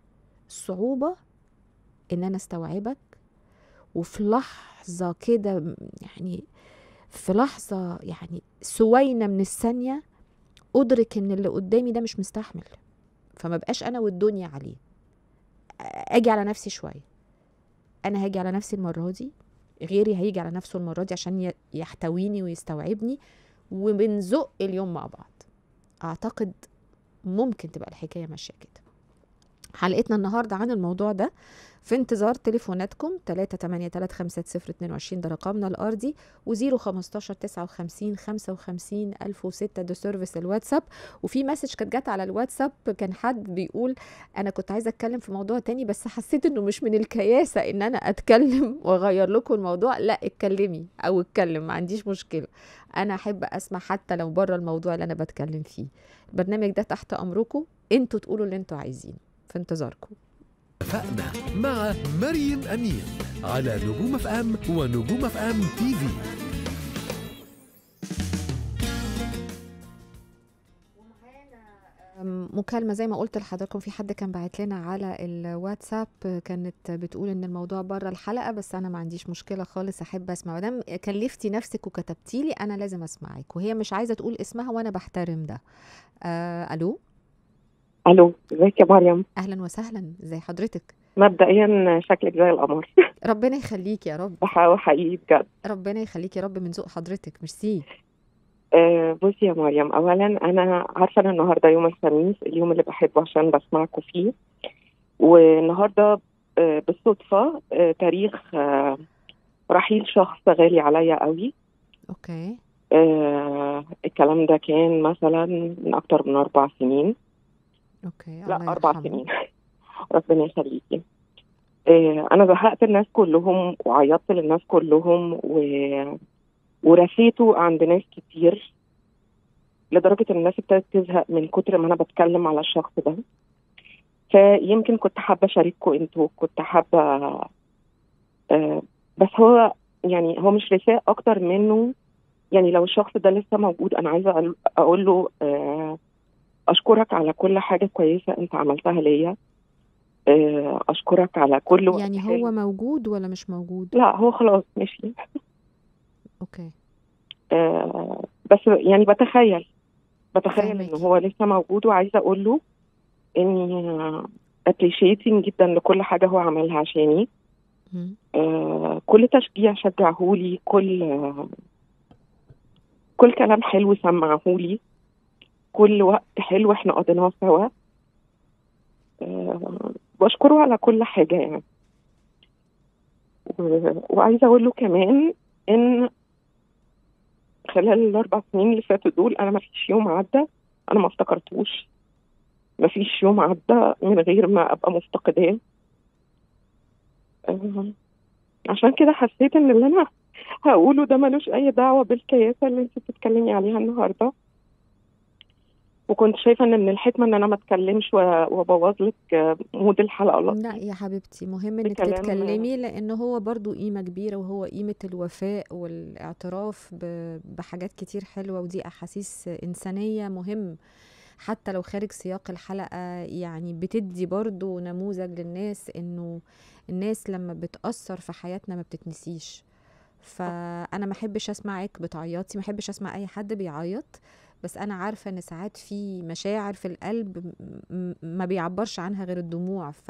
صعوبة ان انا استوعبك وفي لحظة كده م- يعني في لحظة يعني سوينة من الثانية ادرك ان اللي قدامي ده مش مستحمل فما بقاش انا والدنيا عليه اجي على نفسي شوية انا هاجي على نفسي المرة دي غيري هيجي على نفسه المرة دي عشان ي- يحتويني ويستوعبني وبنزق اليوم مع بعض اعتقد ممكن تبقى الحكايه ماشيه كده حلقتنا النهارده عن الموضوع ده في انتظار تليفوناتكم 3835022 ده رقمنا الارضي و015 59 55 1006 ده سيرفيس الواتساب وفي مسج كانت جت على الواتساب كان حد بيقول انا كنت عايزه اتكلم في موضوع تاني بس حسيت انه مش من الكياسه ان انا اتكلم واغير لكم الموضوع لا اتكلمي او اتكلم ما عنديش مشكله انا احب اسمع حتى لو بره الموضوع اللي انا بتكلم فيه البرنامج ده تحت امركم انتوا تقولوا اللي انتوا عايزينه في انتظاركم اتفقنا مع مريم أمين على نجوم اف ام ونجوم اف ام تي في أم، مكالمة زي ما قلت لحضراتكم في حد كان باعت لنا على الواتساب كانت بتقول ان الموضوع بره الحلقة بس انا ما عنديش مشكلة خالص احب اسمع ما دام كلفتي نفسك وكتبتي لي انا لازم اسمعك وهي مش عايزة تقول اسمها وانا بحترم ده آه الو الو ازيك يا مريم اهلا وسهلا ازي حضرتك مبدئيا شكلك زي القمر ربنا يخليك يا رب وح- وحقيقي بجد ربنا يخليك يا رب من ذوق حضرتك ميرسي آه بصي يا مريم اولا انا عارفه ان النهارده يوم الخميس اليوم اللي بحبه عشان بسمعكم فيه والنهارده آه بالصدفه آه تاريخ آه رحيل شخص غالي عليا قوي اوكي آه الكلام ده كان مثلا من اكتر من اربع سنين اوكي لا الله اربع يرحمه. سنين ربنا يخليكي آه، انا زهقت الناس كلهم وعيطت للناس كلهم و... ورثيته عند ناس كتير لدرجة ان الناس ابتدت تزهق من كتر ما انا بتكلم على الشخص ده فيمكن كنت حابة اشارككم انتوا كنت حابة آه، بس هو يعني هو مش رثاء اكتر منه يعني لو الشخص ده لسه موجود انا عايزة أقول- اقول له آه، اشكرك على كل حاجة كويسة انت عملتها ليا آه، اشكرك على كل وقت يعني حلو. هو موجود ولا مش موجود لا هو خلاص مشي اوكي آه، بس يعني بتخيل بتخيل ان فهماكي. هو لسه موجود وعايزه اقول له اني ابريشيتنج جدا لكل حاجه هو عملها عشاني مم. آه، كل تشجيع شجعهولي كل آه، كل كلام حلو سمعهولي كل وقت حلو احنا قضيناه سوا آه، بشكره على كل حاجه يعني و- وعايزه اقول له كمان ان خلال الاربع سنين اللي فاتوا دول انا ما فيش يوم عدى انا ما افتكرتوش ما فيش يوم عدى من غير ما ابقى مفتقداه آه، عشان كده حسيت ان اللي انا هقوله ده ملوش اي دعوه بالكياسه اللي انت بتتكلمي عليها النهارده وكنت شايفه ان من الحكمه ان انا ما اتكلمش و- وابوظ لك آه، مود الحلقه لا لطيف يا حبيبتي مهم انك بكلام- تتكلمي لان هو برضو قيمة كبيرة وهو قيمة الوفاء والاعتراف ب- بحاجات كتير حلوة ودي احاسيس انسانية مهم حتى لو خارج سياق الحلقة يعني بتدي برضو نموذج للناس انه الناس لما بتأثر في حياتنا ما بتتنسيش فانا ما احبش اسمعك بتعيطي ما احبش اسمع اي حد بيعيط بس انا عارفه ان ساعات في مشاعر في القلب م- م- ما بيعبرش عنها غير الدموع ف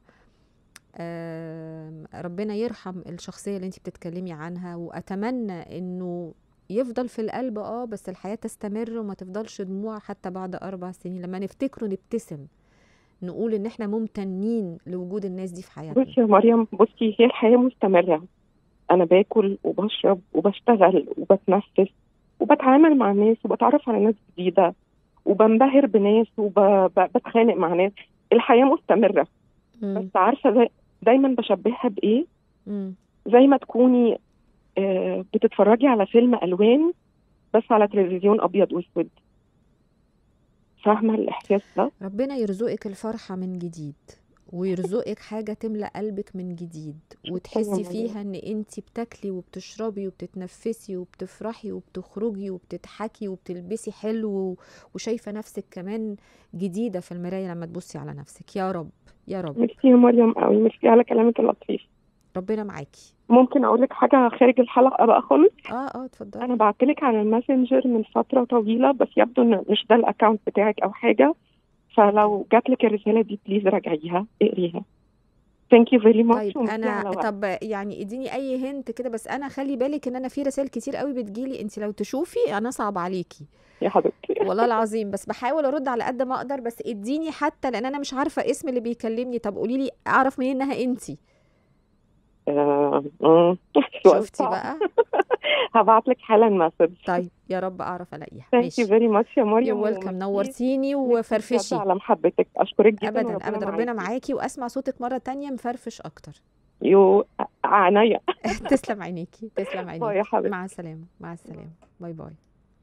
آم، ربنا يرحم الشخصيه اللي انت بتتكلمي عنها واتمنى انه يفضل في القلب اه بس الحياه تستمر وما تفضلش دموع حتى بعد اربع سنين لما نفتكره نبتسم نقول ان احنا ممتنين لوجود الناس دي في حياتنا بصي يا مريم بصي هي الحياة مستمرة أنا باكل وبشرب وبشتغل وبتنفس وبتعامل مع ناس وبتعرف على ناس جديدة وبنبهر بناس وبتخانق مع ناس الحياة مستمرة مم. بس عارفة زي دايما بشبهها بإيه مم. زي ما تكوني آه، بتتفرجي على فيلم ألوان بس على تلفزيون أبيض وأسود فاهمة الإحساس ده؟ ربنا يرزقك الفرحة من جديد ويرزقك حاجة تملأ قلبك من جديد وتحسي مريم. فيها ان انت بتاكلي وبتشربي وبتتنفسي وبتفرحي وبتخرجي وبتضحكي وبتلبسي حلو و- وشايفة نفسك كمان جديدة في المراية لما تبصي على نفسك يا رب يا رب ميرسي يا مريم قوي ميرسي على كلامك اللطيف ربنا معاكي ممكن اقول لك حاجه خارج الحلقه بقى خالص اه اه اتفضلي انا بعتلك على الماسنجر من فتره طويله بس يبدو ان مش ده الاكونت بتاعك او حاجه فلو جاتلك الرساله دي بليز راجعيها اقريها ثانك يو فيري ماتش طيب انا طب يعني اديني اي هنت كده بس انا خلي بالك ان انا في رسائل كتير قوي بتجيلي انت لو تشوفي انا صعب عليكي يا حبيبتي والله العظيم بس بحاول ارد على قد ما اقدر بس اديني حتى لان انا مش عارفه اسم اللي بيكلمني طب قولي لي اعرف منين انها انتي آه، آه، سؤال شفتي صعب. بقى هبعت لك حالا مسج طيب يا رب اعرف الاقيها ثانك يو ماشي فيري ماتش يا يو مريم ويلكم وميرسي نورتيني بجد وفرفشي على محبتك اشكرك جدا ابدا وربنا ابدا ربنا معاكي. معاكي واسمع صوتك مره تانية مفرفش اكتر يو عينيا تسلم عينيكي تسلم باي يا عينيكي حبيبتي مع السلامه مع السلامه باي باي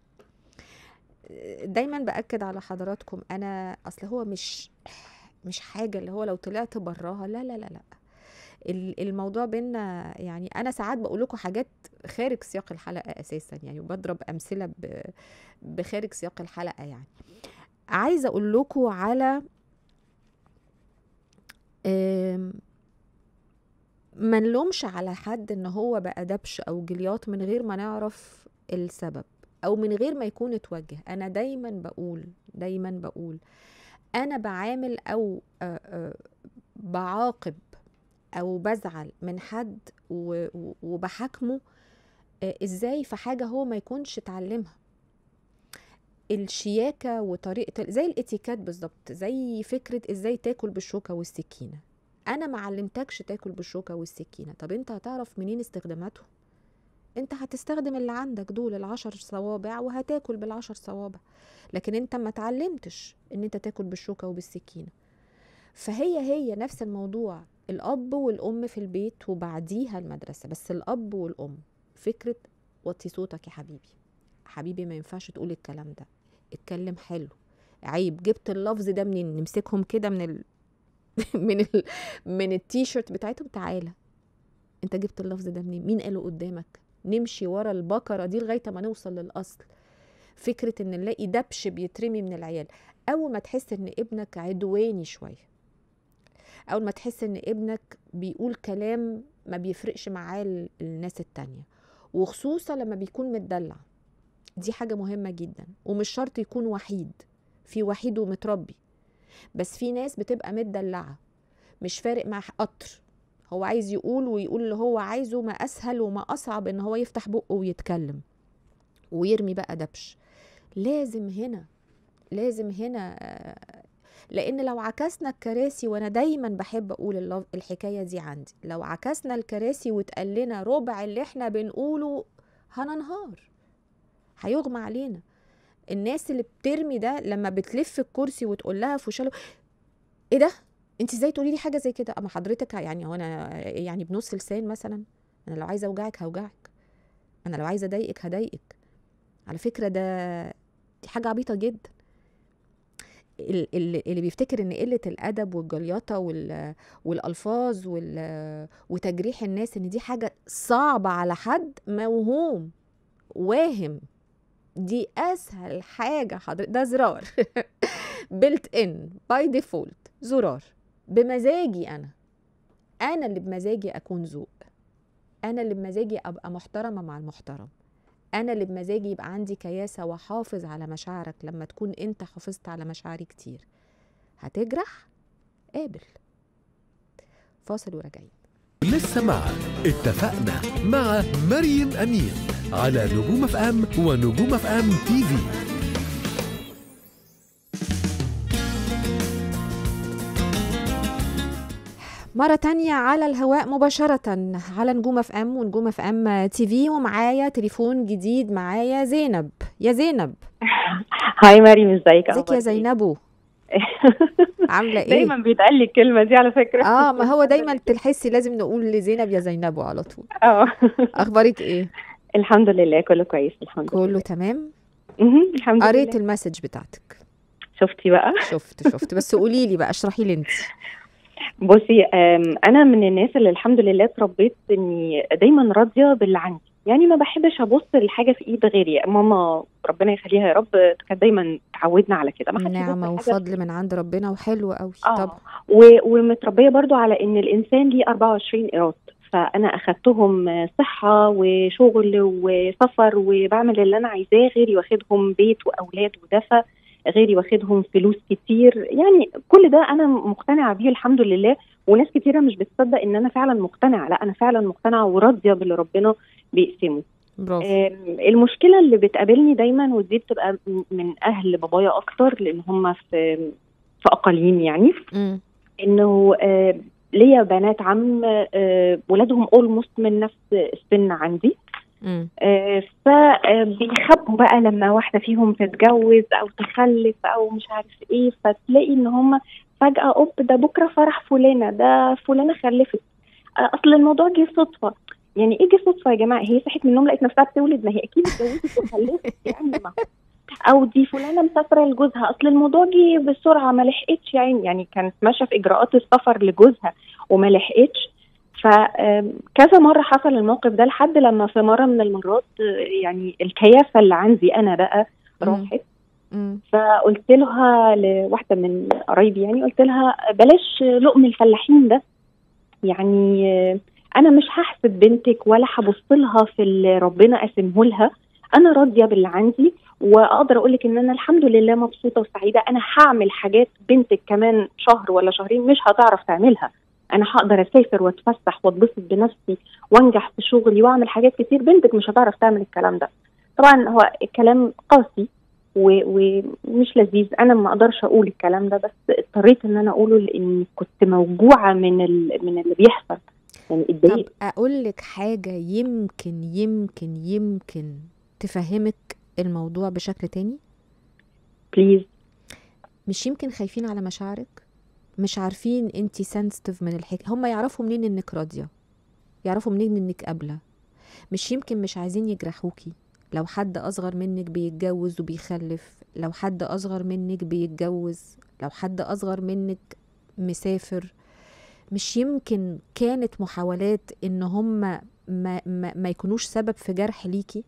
دايما باكد على حضراتكم انا اصل هو مش مش حاجه اللي هو لو طلعت براها لا لا لا لا ال- الموضوع بينا يعني انا ساعات بقول لكم حاجات خارج سياق الحلقه اساسا يعني وبضرب امثله ب- بخارج سياق الحلقه يعني عايزه اقول لكم على آم، ما نلومش على حد ان هو بقى دبش او جليات من غير ما نعرف السبب او من غير ما يكون اتوجه انا دايما بقول دايما بقول انا بعامل او آه، آه، بعاقب او بزعل من حد و- و- وبحاكمه آه، ازاي في حاجه هو ما يكونش اتعلمها الشياكه وطريقه زي الاتيكات بالظبط زي فكره ازاي تاكل بالشوكه والسكينه انا ما علمتكش تاكل بالشوكه والسكينه طب انت هتعرف منين استخداماتهم انت هتستخدم اللي عندك دول العشر صوابع وهتاكل بالعشر صوابع لكن انت ما اتعلمتش ان انت تاكل بالشوكه وبالسكينه فهي هي نفس الموضوع الاب والام في البيت وبعديها المدرسه بس الاب والام فكره وطي صوتك يا حبيبي حبيبي ما ينفعش تقول الكلام ده اتكلم حلو عيب جبت اللفظ ده منين نمسكهم كده من ال... من ال... من التيشيرت بتاعتهم تعالى انت جبت اللفظ ده منين مين قاله قدامك نمشي ورا البقره دي لغايه ما نوصل للاصل فكره ان نلاقي دبش بيترمي من العيال اول ما تحس ان ابنك عدواني شويه اول ما تحس ان ابنك بيقول كلام ما بيفرقش معاه ال- الناس التانية وخصوصا لما بيكون متدلع دي حاجة مهمة جدا ومش شرط يكون وحيد في وحيد ومتربي بس في ناس بتبقى متدلعة مش فارق مع قطر هو عايز يقول ويقول اللي هو عايزه ما اسهل وما اصعب ان هو يفتح بقه ويتكلم ويرمي بقى دبش لازم هنا لازم هنا آه، لان لو عكسنا الكراسي وانا دايما بحب اقول اللف- الحكايه دي عندي لو عكسنا الكراسي واتقال لنا ربع اللي احنا بنقوله هننهار هيغمى علينا الناس اللي بترمي ده لما بتلف الكرسي وتقول لها في وشها ايه ده انت ازاي تقولي لي حاجه زي كده اما حضرتك يعني هو انا يعني بنص لسان مثلا انا لو عايزه اوجعك هوجعك انا لو عايزه اضايقك هضايقك على فكره ده دي حاجه عبيطه جدا ال- ال- اللي بيفتكر ان قله الادب والجليطه وال- والالفاظ وال- وتجريح الناس ان دي حاجه صعبه على حد موهوم واهم دي اسهل حاجه حضرتك ده زرار بيلت ان باي ديفولت زرار بمزاجي انا انا اللي بمزاجي اكون ذوق انا اللي بمزاجي ابقى محترمه مع المحترم انا اللي بمزاجي يبقى عندي كياسه واحافظ على مشاعرك لما تكون انت حافظت على مشاعري كتير هتجرح قابل فاصل وراجعين لسه مع اتفقنا مع مريم أمين على نجوم اف ام ونجوم اف ام تي في مرة تانية على الهواء مباشرة على نجوم اف ام ونجوم اف ام تي في ومعايا تليفون جديد معايا زينب يا زينب هاي مريم ازيك ازيك يا أخبارك إيه؟ زينبو عاملة ايه؟ دايما بيتقال لي الكلمه دي على فكره اه ما هو دايما تحسي لازم نقول لزينب يا زينبو على طول اه اخبارك ايه؟ الحمد لله كله كويس الحمد لله كله تمام؟ مهم، الحمد قريت لله المسج بتاعتك شفتي بقى شفت شفت بس قولي لي بقى اشرحي لي انت بصي آم، انا من الناس اللي الحمد لله اتربيت اني دايما راضيه باللي عندي يعني ما بحبش ابص لحاجه في ايد غيري ماما ربنا يخليها يا رب كانت دايما تعودنا على كده ما حدش يبص نعمة لحاجة وفضل من عند ربنا وحلو قوي اه طبعا و- ومتربيه برضو على ان الانسان ليه 24 ايراد فانا اخدتهم صحه وشغل وسفر وبعمل اللي انا عايزاه غيري واخدهم بيت واولاد ودفى غيري واخدهم فلوس كتير يعني كل ده انا مقتنعه بيه الحمد لله وناس كتيره مش بتصدق ان انا فعلا مقتنعه لا انا فعلا مقتنعه وراضيه باللي ربنا بيقسمه برافو آم، المشكله اللي بتقابلني دايما ودي بتبقى م- من اهل بابايا اكتر لان هم في في اقاليم يعني مم. انه آه، ليا بنات عم آه، ولادهم اولموست من نفس السن عندي مم. فبيخبوا بقى لما واحده فيهم تتجوز او تخلف او مش عارف ايه فتلاقي ان هم فجاه اوب ده بكره فرح فلانه ده فلانه خلفت آه، اصل الموضوع جه صدفه يعني ايه جه صدفه يا جماعه هي صحت من النوم لقيت نفسها بتولد ما هي اكيد اتجوزت وخلفت يعني ما او دي فلانه مسافره لجوزها اصل الموضوع جه بسرعه ما لحقتش يعني يعني كانت ماشيه في اجراءات السفر لجوزها وما لحقتش فكذا مره حصل الموقف ده لحد لما في مره من المرات آه، يعني الكيافه اللي عندي انا بقى مم. راحت مم. فقلت لها لواحده من قرايبي يعني قلت لها بلاش لقم الفلاحين ده يعني آه، انا مش هحسد بنتك ولا هبص لها في اللي ربنا قاسمه لها انا راضيه باللي عندي واقدر اقول لك ان انا الحمد لله مبسوطه وسعيده انا هعمل حاجات بنتك كمان شهر ولا شهرين مش هتعرف تعملها انا هقدر اسافر واتفسح واتبسط بنفسي وانجح في شغلي واعمل حاجات كتير بنتك مش هتعرف تعمل الكلام ده طبعا هو الكلام قاسي و- ومش لذيذ انا ما اقدرش اقول الكلام ده بس اضطريت ان انا اقوله لاني كنت موجوعه من ال... من اللي بيحصل يعني طب اتضايقت اقول لك حاجة يمكن يمكن يمكن تفهمك الموضوع بشكل تاني بليز مش يمكن خايفين على مشاعرك مش عارفين انتي سنسيتيف من الحكاية هم يعرفوا منين انك راضية يعرفوا منين انك قابلة مش يمكن مش عايزين يجرحوكي لو حد اصغر منك بيتجوز وبيخلف لو حد اصغر منك بيتجوز لو حد اصغر منك مسافر مش يمكن كانت محاولات ان هم ما, ما, ما يكونوش سبب في جرح ليكي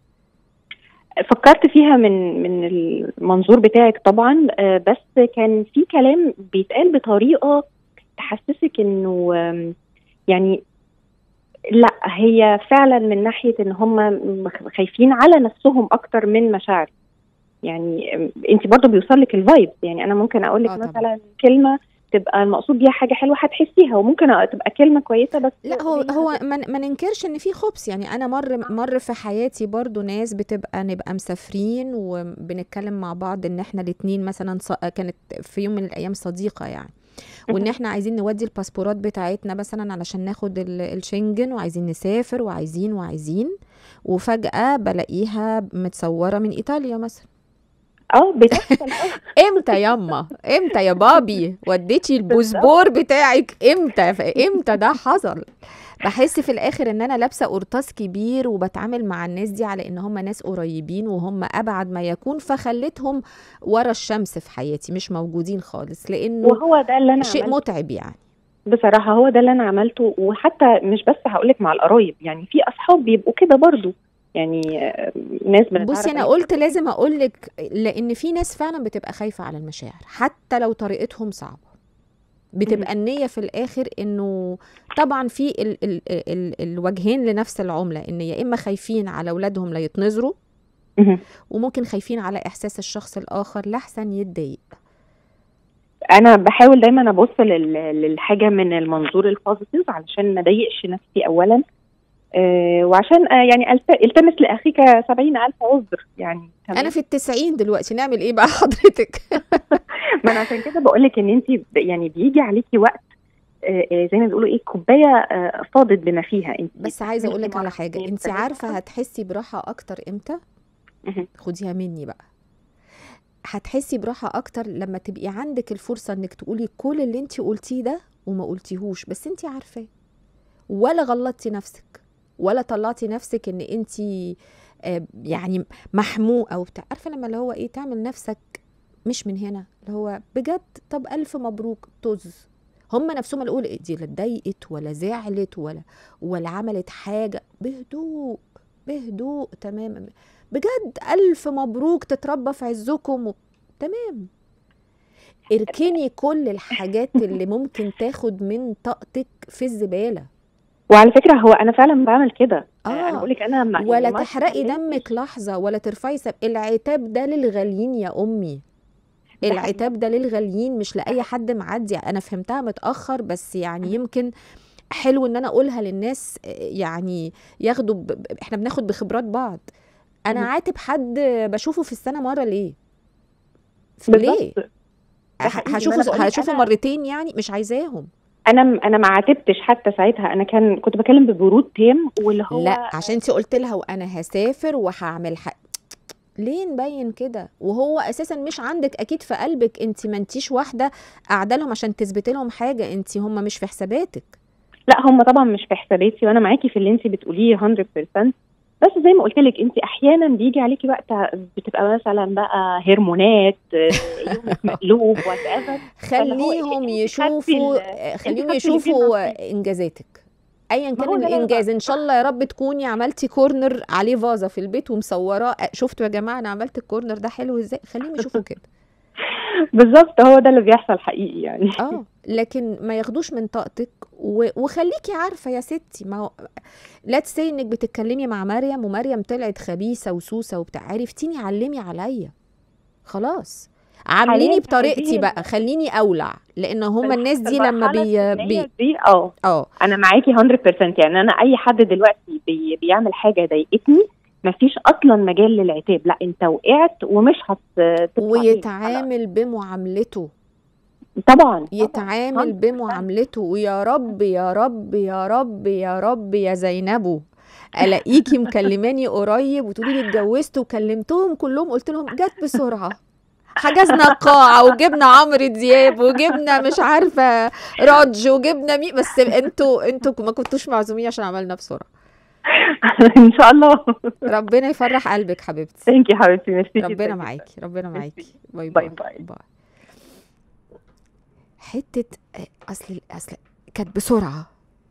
فكرت فيها من من المنظور بتاعك طبعا آه، بس كان في كلام بيتقال بطريقه تحسسك انه آم، يعني لا هي فعلا من ناحيه ان هم خايفين على نفسهم اكتر من مشاعر يعني انت برضو بيوصل لك الفايب يعني انا ممكن اقول لك آه طبعاً. مثلا كلمه تبقى المقصود بيها حاجه حلوه هتحسيها وممكن تبقى كلمه كويسه بس لا هو هي هو ما, ما ننكرش ان في خبث يعني انا مر مر في حياتي برضو ناس بتبقى نبقى مسافرين وبنتكلم مع بعض ان احنا الاتنين مثلا ص... كانت في يوم من الايام صديقه يعني وان احنا عايزين نودي الباسبورات بتاعتنا مثلا علشان ناخد ال- الشنجن وعايزين نسافر وعايزين وعايزين وفجأة بلاقيها متصورة من ايطاليا مثلا اه بتحصل آه. امتى ياما امتى يا بابي وديتي البوسبور بتاعك امتى امتى ده حصل بحس في الاخر ان انا لابسه قرطاس كبير وبتعامل مع الناس دي على ان هم ناس قريبين وهم ابعد ما يكون فخليتهم ورا الشمس في حياتي مش موجودين خالص لانه وهو ده اللي انا شيء عملته. متعب يعني بصراحة هو ده اللي أنا عملته وحتى مش بس هقولك مع القرايب يعني في أصحاب بيبقوا كده برضو يعني آه، ناس بنتعرف بصي انا عليهم. قلت لازم اقول لك لان في ناس فعلا بتبقى خايفه على المشاعر حتى لو طريقتهم صعبه بتبقى النيه في الاخر انه طبعا في ال ال ال الوجهين لنفس العمله ان يا اما خايفين على اولادهم لا يتنظروا مهم. وممكن خايفين على احساس الشخص الاخر لاحسن يتضايق أنا بحاول دايما أبص لل- للحاجة من المنظور البوزيتيف علشان ما أضايقش نفسي أولا آه، وعشان آه، يعني ألت- التمس لأخيك سبعين ألف عذر يعني تمام؟ انا في التسعين دلوقتي نعمل ايه بقى حضرتك ما أنا عشان كده بقول لك إن أنت ب- يعني بيجي عليكي وقت آه، آه، زي ما بيقولوا إيه كوباية آه، فاضت بما فيها أنت بس عايزه اقول لك على مرة، حاجه اتنين، انت تلاتة. عارفه هتحسي براحه اكتر امتى مهم. خديها مني بقى هتحسي براحة أكتر لما تبقي عندك الفرصة إنك تقولي كل اللي أنت قلتيه ده وما قلتيهوش بس أنت عارفاه ولا غلطتي نفسك ولا طلعتي نفسك إن أنت آه، يعني محموقة وبتاع عارفة لما اللي هو إيه تعمل نفسك مش من هنا اللي هو بجد طب ألف مبروك طز هم نفسهم اللي يقولوا إيه دي لا اتضايقت ولا زعلت ولا ولا عملت حاجه بهدوء بهدوء تماما بجد الف مبروك تتربى في عزكم و... تمام اركني كل الحاجات اللي ممكن تاخد من طاقتك في الزباله وعلى فكره هو انا فعلا بعمل كده انا اه بقول لك انا ما ولا ما تحرقي استغلتش. دمك لحظة ولا ترفعي سب... العتاب ده للغاليين يا أمي ده العتاب ده للغاليين مش لأي حد معدي أنا فهمتها متأخر بس يعني يمكن حلو إن أنا أقولها للناس آه، يعني ياخدوا ب... ب- إحنا بناخد بخبرات بعض أنا مم. عاتب حد بشوفه في السنة مرة ليه؟ ليه؟ بالظبط ده ه- حقيقي. ما أنا هشوفه بقولك هشوفه أنا- مرتين يعني مش عايزاهم انا انا ما عاتبتش حتى ساعتها انا كان كنت بكلم ببرود تام واللي هو لا عشان انت قلت لها وانا هسافر وهعمل حق ليه نبين كده وهو اساسا مش عندك اكيد في قلبك انت ما انتيش واحده قاعده لهم عشان تثبتي لهم حاجه انت هم مش في حساباتك لا هم طبعا مش في حساباتي وانا معاكي في اللي انت بتقوليه 100% بس زي ما قلت لك انت احيانا بيجي عليكي وقت بتبقى مثلا بقى هرمونات آه، يومك مقلوب وات ايفر خليهم انت يشوفوا خدتي ال- خليهم خدتي اللي فيه يشوفوا انجازاتك ايا ما كان هو ده اللي الانجاز بقى. ان شاء الله يا رب تكوني عملتي كورنر عليه فازه في البيت ومصوراه شفتوا يا جماعه انا عملت الكورنر ده حلو ازاي خليهم يشوفوا كده بالظبط هو ده اللي بيحصل حقيقي يعني اه لكن ما ياخدوش من طاقتك و... وخليكي عارفه يا ستي ما هو لا تسي انك بتتكلمي مع مريم ومريم طلعت خبيثه وسوسه وبتاع عرفتيني علمي عليا خلاص عامليني حاليا بطريقتي هذه- بقى خليني اولع لان هما الناس دي لما المرحلة بي, السنية بي... دي اه اه انا معاكي 100% يعني انا اي حد دلوقتي بي بيعمل حاجه ضايقتني مفيش اصلا مجال للعتاب لا انت وقعت ومش هت تطلع فيه. ويتعامل بمعاملته طبعا يتعامل 100%. بمعاملته ويا رب يا رب يا رب يا رب يا زينبو الاقيكي مكلماني قريب وتقولي لي اتجوزت وكلمتهم كلهم قلت لهم جت بسرعه حجزنا القاعة وجبنا عمرو دياب وجبنا مش عارفة راج وجبنا مين بس انتوا انتوا ما كنتوش معزومين عشان عملنا بسرعة ان شاء الله ربنا يفرح قلبك حبيبتي ثانك يو حبيبتي ميرسي جداً ربنا جداً. معاكي ربنا معاكي باي باي باي باي. حته آه، اصل اصل كانت بسرعه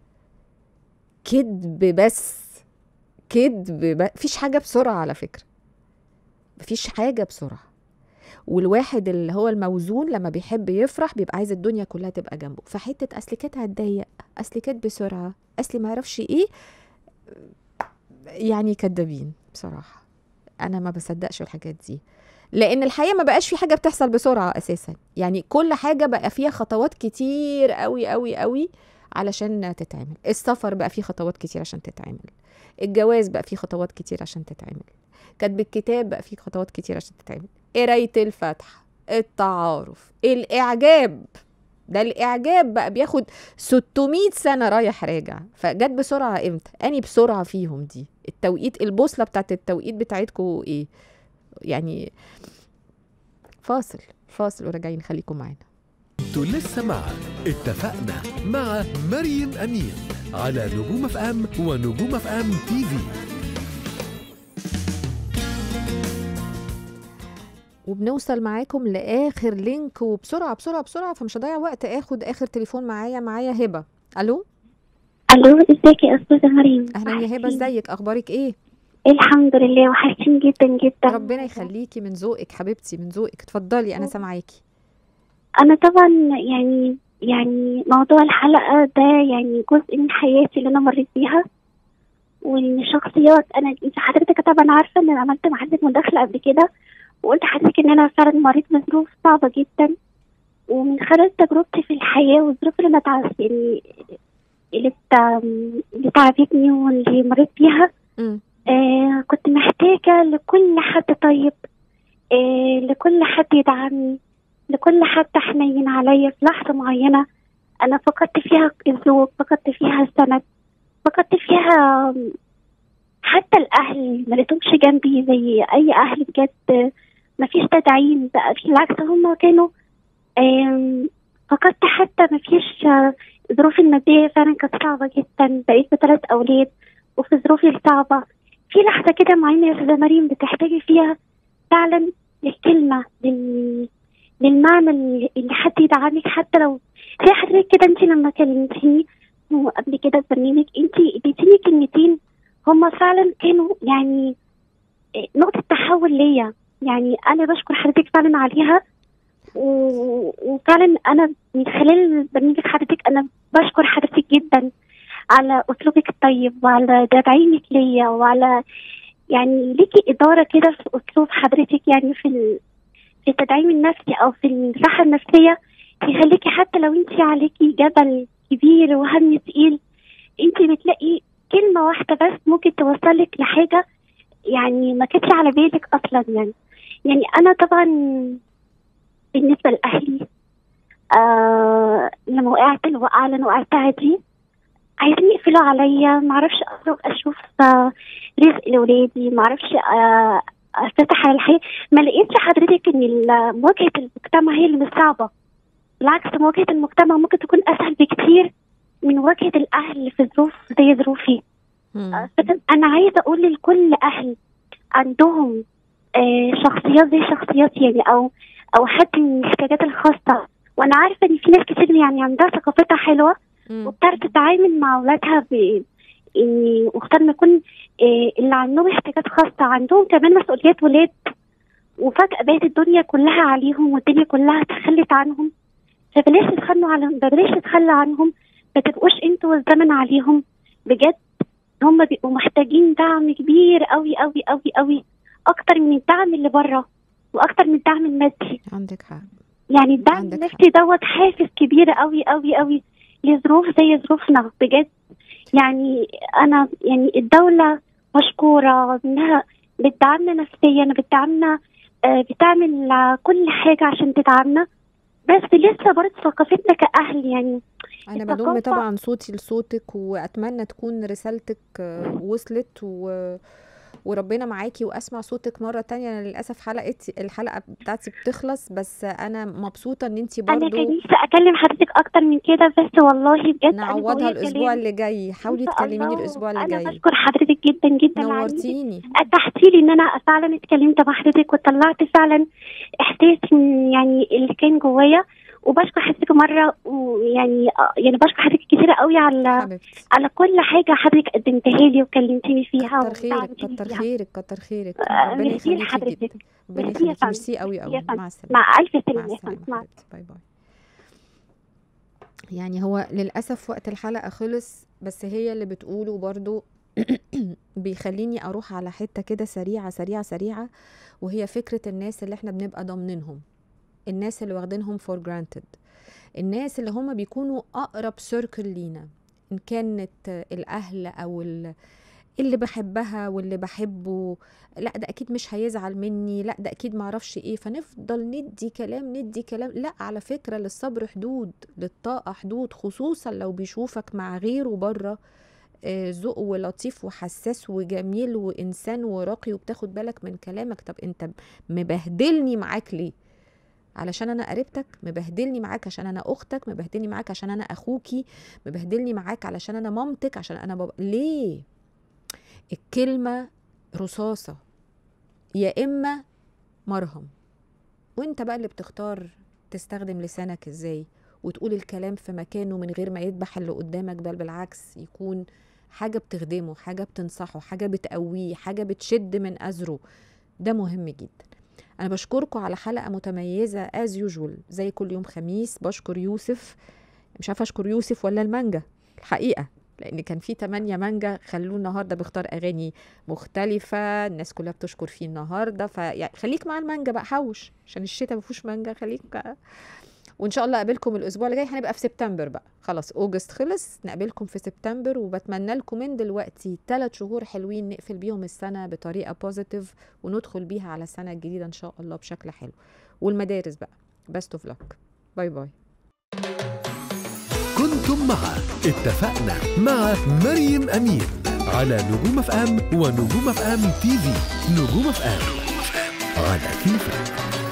كذب بس كذب ب- مفيش حاجه بسرعه على فكره مفيش حاجه بسرعه والواحد اللي هو الموزون لما بيحب يفرح بيبقى عايز الدنيا كلها تبقى جنبه فحته اصل كانت هتضيق اصل كانت بسرعه اصل ما اعرفش ايه يعني كدابين بصراحه انا ما بصدقش الحاجات دي لان الحقيقه ما بقاش في حاجه بتحصل بسرعه اساسا يعني كل حاجه بقى فيها خطوات كتير قوي قوي قوي علشان تتعمل السفر بقى فيه خطوات كتير عشان تتعمل الجواز بقى فيه خطوات كتير عشان تتعمل كتب الكتاب بقى فيه خطوات كتير عشان تتعمل قرايه الفاتحه التعارف الاعجاب ده الاعجاب بقى بياخد 600 سنه رايح راجع فجت بسرعه امتى اني بسرعه فيهم دي التوقيت البوصله بتاعت التوقيت بتاعتكم ايه يعني فاصل فاصل وراجعين خليكم معانا انتوا لسه مع اتفقنا مع مريم امين على نجوم اف ام ونجوم اف ام تي في وبنوصل معاكم لاخر لينك وبسرعه بسرعه بسرعه فمش هضيع وقت اخد اخر تليفون معايا معايا هبه الو الو ازيك يا استاذه مريم اهلا يا هبه وحشتيني. ازيك اخبارك ايه الحمد لله وحشتيني جدا جدا ربنا يخليكي من ذوقك حبيبتي من ذوقك اتفضلي انا سامعاكي انا طبعا يعني يعني موضوع الحلقه ده يعني جزء من حياتي اللي انا مريت بيها وان شخصيات انا انت حضرتك طبعا عارفه ان انا عملت مع حضرتك مداخله قبل كده وقلت لحضرتك ان انا فعلا مريت بظروف صعبه جدا ومن خلال تجربتي في الحياه والظروف اللي انا تع- يعني اللي بتع... اللي تعبتني واللي مريت بيها امم آه كنت محتاجة لكل حد طيب آه لكل حد يدعمني لكل حد حنين عليا في لحظة معينة أنا فقدت فيها الذوق فقدت فيها السند فقدت فيها آم، حتى الأهل ما لقيتهمش جنبي زي أي أهل بجد ما فيش تدعيم بقى بالعكس هم كانوا آم، فقدت حتى ما فيش آه، ظروفي المادية فعلا كانت صعبة جدا بقيت بثلاث أولاد وفي ظروفي الصعبة في لحظة كده معينة يا أستاذة مريم بتحتاجي فيها فعلا للكلمة لل... للمعنى اللي اللي حد يدعمك حتى لو زي حضرتك كده انت لما كلمتيني قبل كده في برنامج انت اديتيني كلمتين هما فعلا كانوا يعني إيه، نقطة تحول ليا يعني أنا بشكر حضرتك فعلا عليها و- وفعلا أنا من خلال برنامج حضرتك أنا بشكر حضرتك جدا على أسلوبك الطيب وعلى تدعيمك ليا وعلى يعني ليكي إدارة كده في أسلوب حضرتك يعني في ال... في التدعيم النفسي أو في الراحة النفسية يخليكي حتى لو انت عليكي جبل كبير وهم تقيل انت بتلاقي كلمة واحدة بس ممكن توصلك لحاجة يعني ما كانتش على بالك أصلا يعني يعني أنا طبعا بالنسبة لأهلي آه لما وقعت الوقعة اللي أنا وقعتها دي عايزين يقفلوا عليا معرفش أخرج أشوف آه رزق لولادي معرفش آه أفتح على الحياة ما لقيتش حضرتك إن ال- مواجهة المجتمع هي اللي مش صعبة بالعكس مواجهة المجتمع ممكن تكون أسهل بكتير من مواجهة الأهل في ظروف زي ظروفي مم. فكان انا عايزه اقول لكل اهل عندهم آه، شخصيات زي شخصياتي يعني او او حد من الاحتياجات الخاصه وانا عارفه ان في ناس كتير يعني عندها ثقافتها حلوه مم. وبتعرف تتعامل مع اولادها ب يعني واختار ما يكون آه، اللي عندهم احتياجات خاصه عندهم كمان مسؤوليات ولاد وفجاه بقت الدنيا كلها عليهم والدنيا كلها تخلت عنهم فبلاش تتخلوا على بلاش تتخلى عنهم ما تبقوش انتوا الزمن عليهم بجد هم بيبقوا محتاجين دعم كبير قوي قوي قوي قوي اكتر من الدعم اللي بره واكتر من الدعم المادي عندك حق يعني الدعم عندك النفسي دوت حافز كبير قوي قوي قوي لظروف زي ظروفنا بجد يعني انا يعني الدولة مشكورة انها بتدعمنا نفسيا بتدعمنا آه، بتعمل آه، كل حاجة عشان تدعمنا بس لسه برضه ثقافتنا كأهل يعني انا بضم الثقافة- طبعا صوتي لصوتك واتمنى تكون رسالتك آه، وصلت و... وربنا معاكي واسمع صوتك مره تانية انا للاسف حلقتي الحلقه بتاعتي بتخلص بس انا مبسوطه ان انت انا كان برضو نفسي اكلم حضرتك اكتر من كده بس والله بجد أنا نعوضها بقول الاسبوع كلام. اللي جاي حاولي إن شاء تكلميني الله. الاسبوع اللي انا جاي بشكر حضرتك جدا جدا على إنك نورتيني اتحتي لي ان انا فعلا اتكلمت مع حضرتك وطلعت فعلا احساس من يعني اللي كان جوايا وبشكر حضرتك مره ويعني يعني بشكر حضرتك كتير قوي على حبيبتي على كل حاجه حضرتك قدمتها لي وكلمتيني فيها كتر خيرك وساعدتيني كتر فيها. خيرك كتر خيرك آه، ربنا ميرسي يخليكي لحضرتك. جدا ربنا ميرسي يا يخليكي فندم. ميرسي قوي ميرسي قوي يا فندم. مع السلامه مع الف مع سلامه يا السلامه فندم. مع حبيبتي باي باي يعني هو للأسف وقت الحلقة خلص بس هي اللي بتقوله برضو بيخليني أروح على حتة كده سريعة سريعة سريعة وهي فكرة الناس اللي احنا بنبقى ضامنينهم الناس اللي واخدينهم for granted الناس اللي هم بيكونوا أقرب سيركل لينا إن كانت الأهل أو ال- اللي بحبها واللي بحبه لا ده اكيد مش هيزعل مني لا ده اكيد معرفش ايه فنفضل ندي كلام ندي كلام لا على فكرة للصبر حدود للطاقة حدود خصوصا لو بيشوفك مع غيره بره آه، ذوق ولطيف وحساس وجميل وانسان وراقي وبتاخد بالك من كلامك طب انت مبهدلني معاك ليه علشان انا قريبتك مبهدلني معاك عشان انا اختك مبهدلني معاك عشان انا اخوكي مبهدلني معاك علشان انا مامتك عشان انا بابا ليه الكلمة رصاصة يا إما مرهم وانت بقى اللي بتختار تستخدم لسانك ازاي وتقول الكلام في مكانه من غير ما يذبح اللي قدامك بل بالعكس يكون حاجة بتخدمه حاجة بتنصحه حاجة بتقويه حاجة بتشد من أزره ده مهم جدا أنا بشكركم على حلقة متميزة as usual زي كل يوم خميس بشكر يوسف مش عارفة أشكر يوسف ولا المانجا الحقيقة لأن كان في تمانية مانجا خلوه النهاردة بيختار أغاني مختلفة الناس كلها بتشكر فيه النهاردة فيعني خليك مع المانجا بقى حوش عشان الشتاء ما فيهوش مانجا خليك وان شاء الله اقابلكم الاسبوع اللي جاي هنبقى في سبتمبر بقى خلاص اوجست خلص نقابلكم في سبتمبر وبتمنى لكم من دلوقتي ثلاث شهور حلوين نقفل بيهم السنه بطريقه بوزيتيف وندخل بيها على السنه الجديده ان شاء الله بشكل حلو والمدارس بقى بيست اوف لك باي باي كنتم مع اتفقنا مع مريم أمين على نجوم اف ام ونجوم اف ام تي في نجوم اف ام على كيفك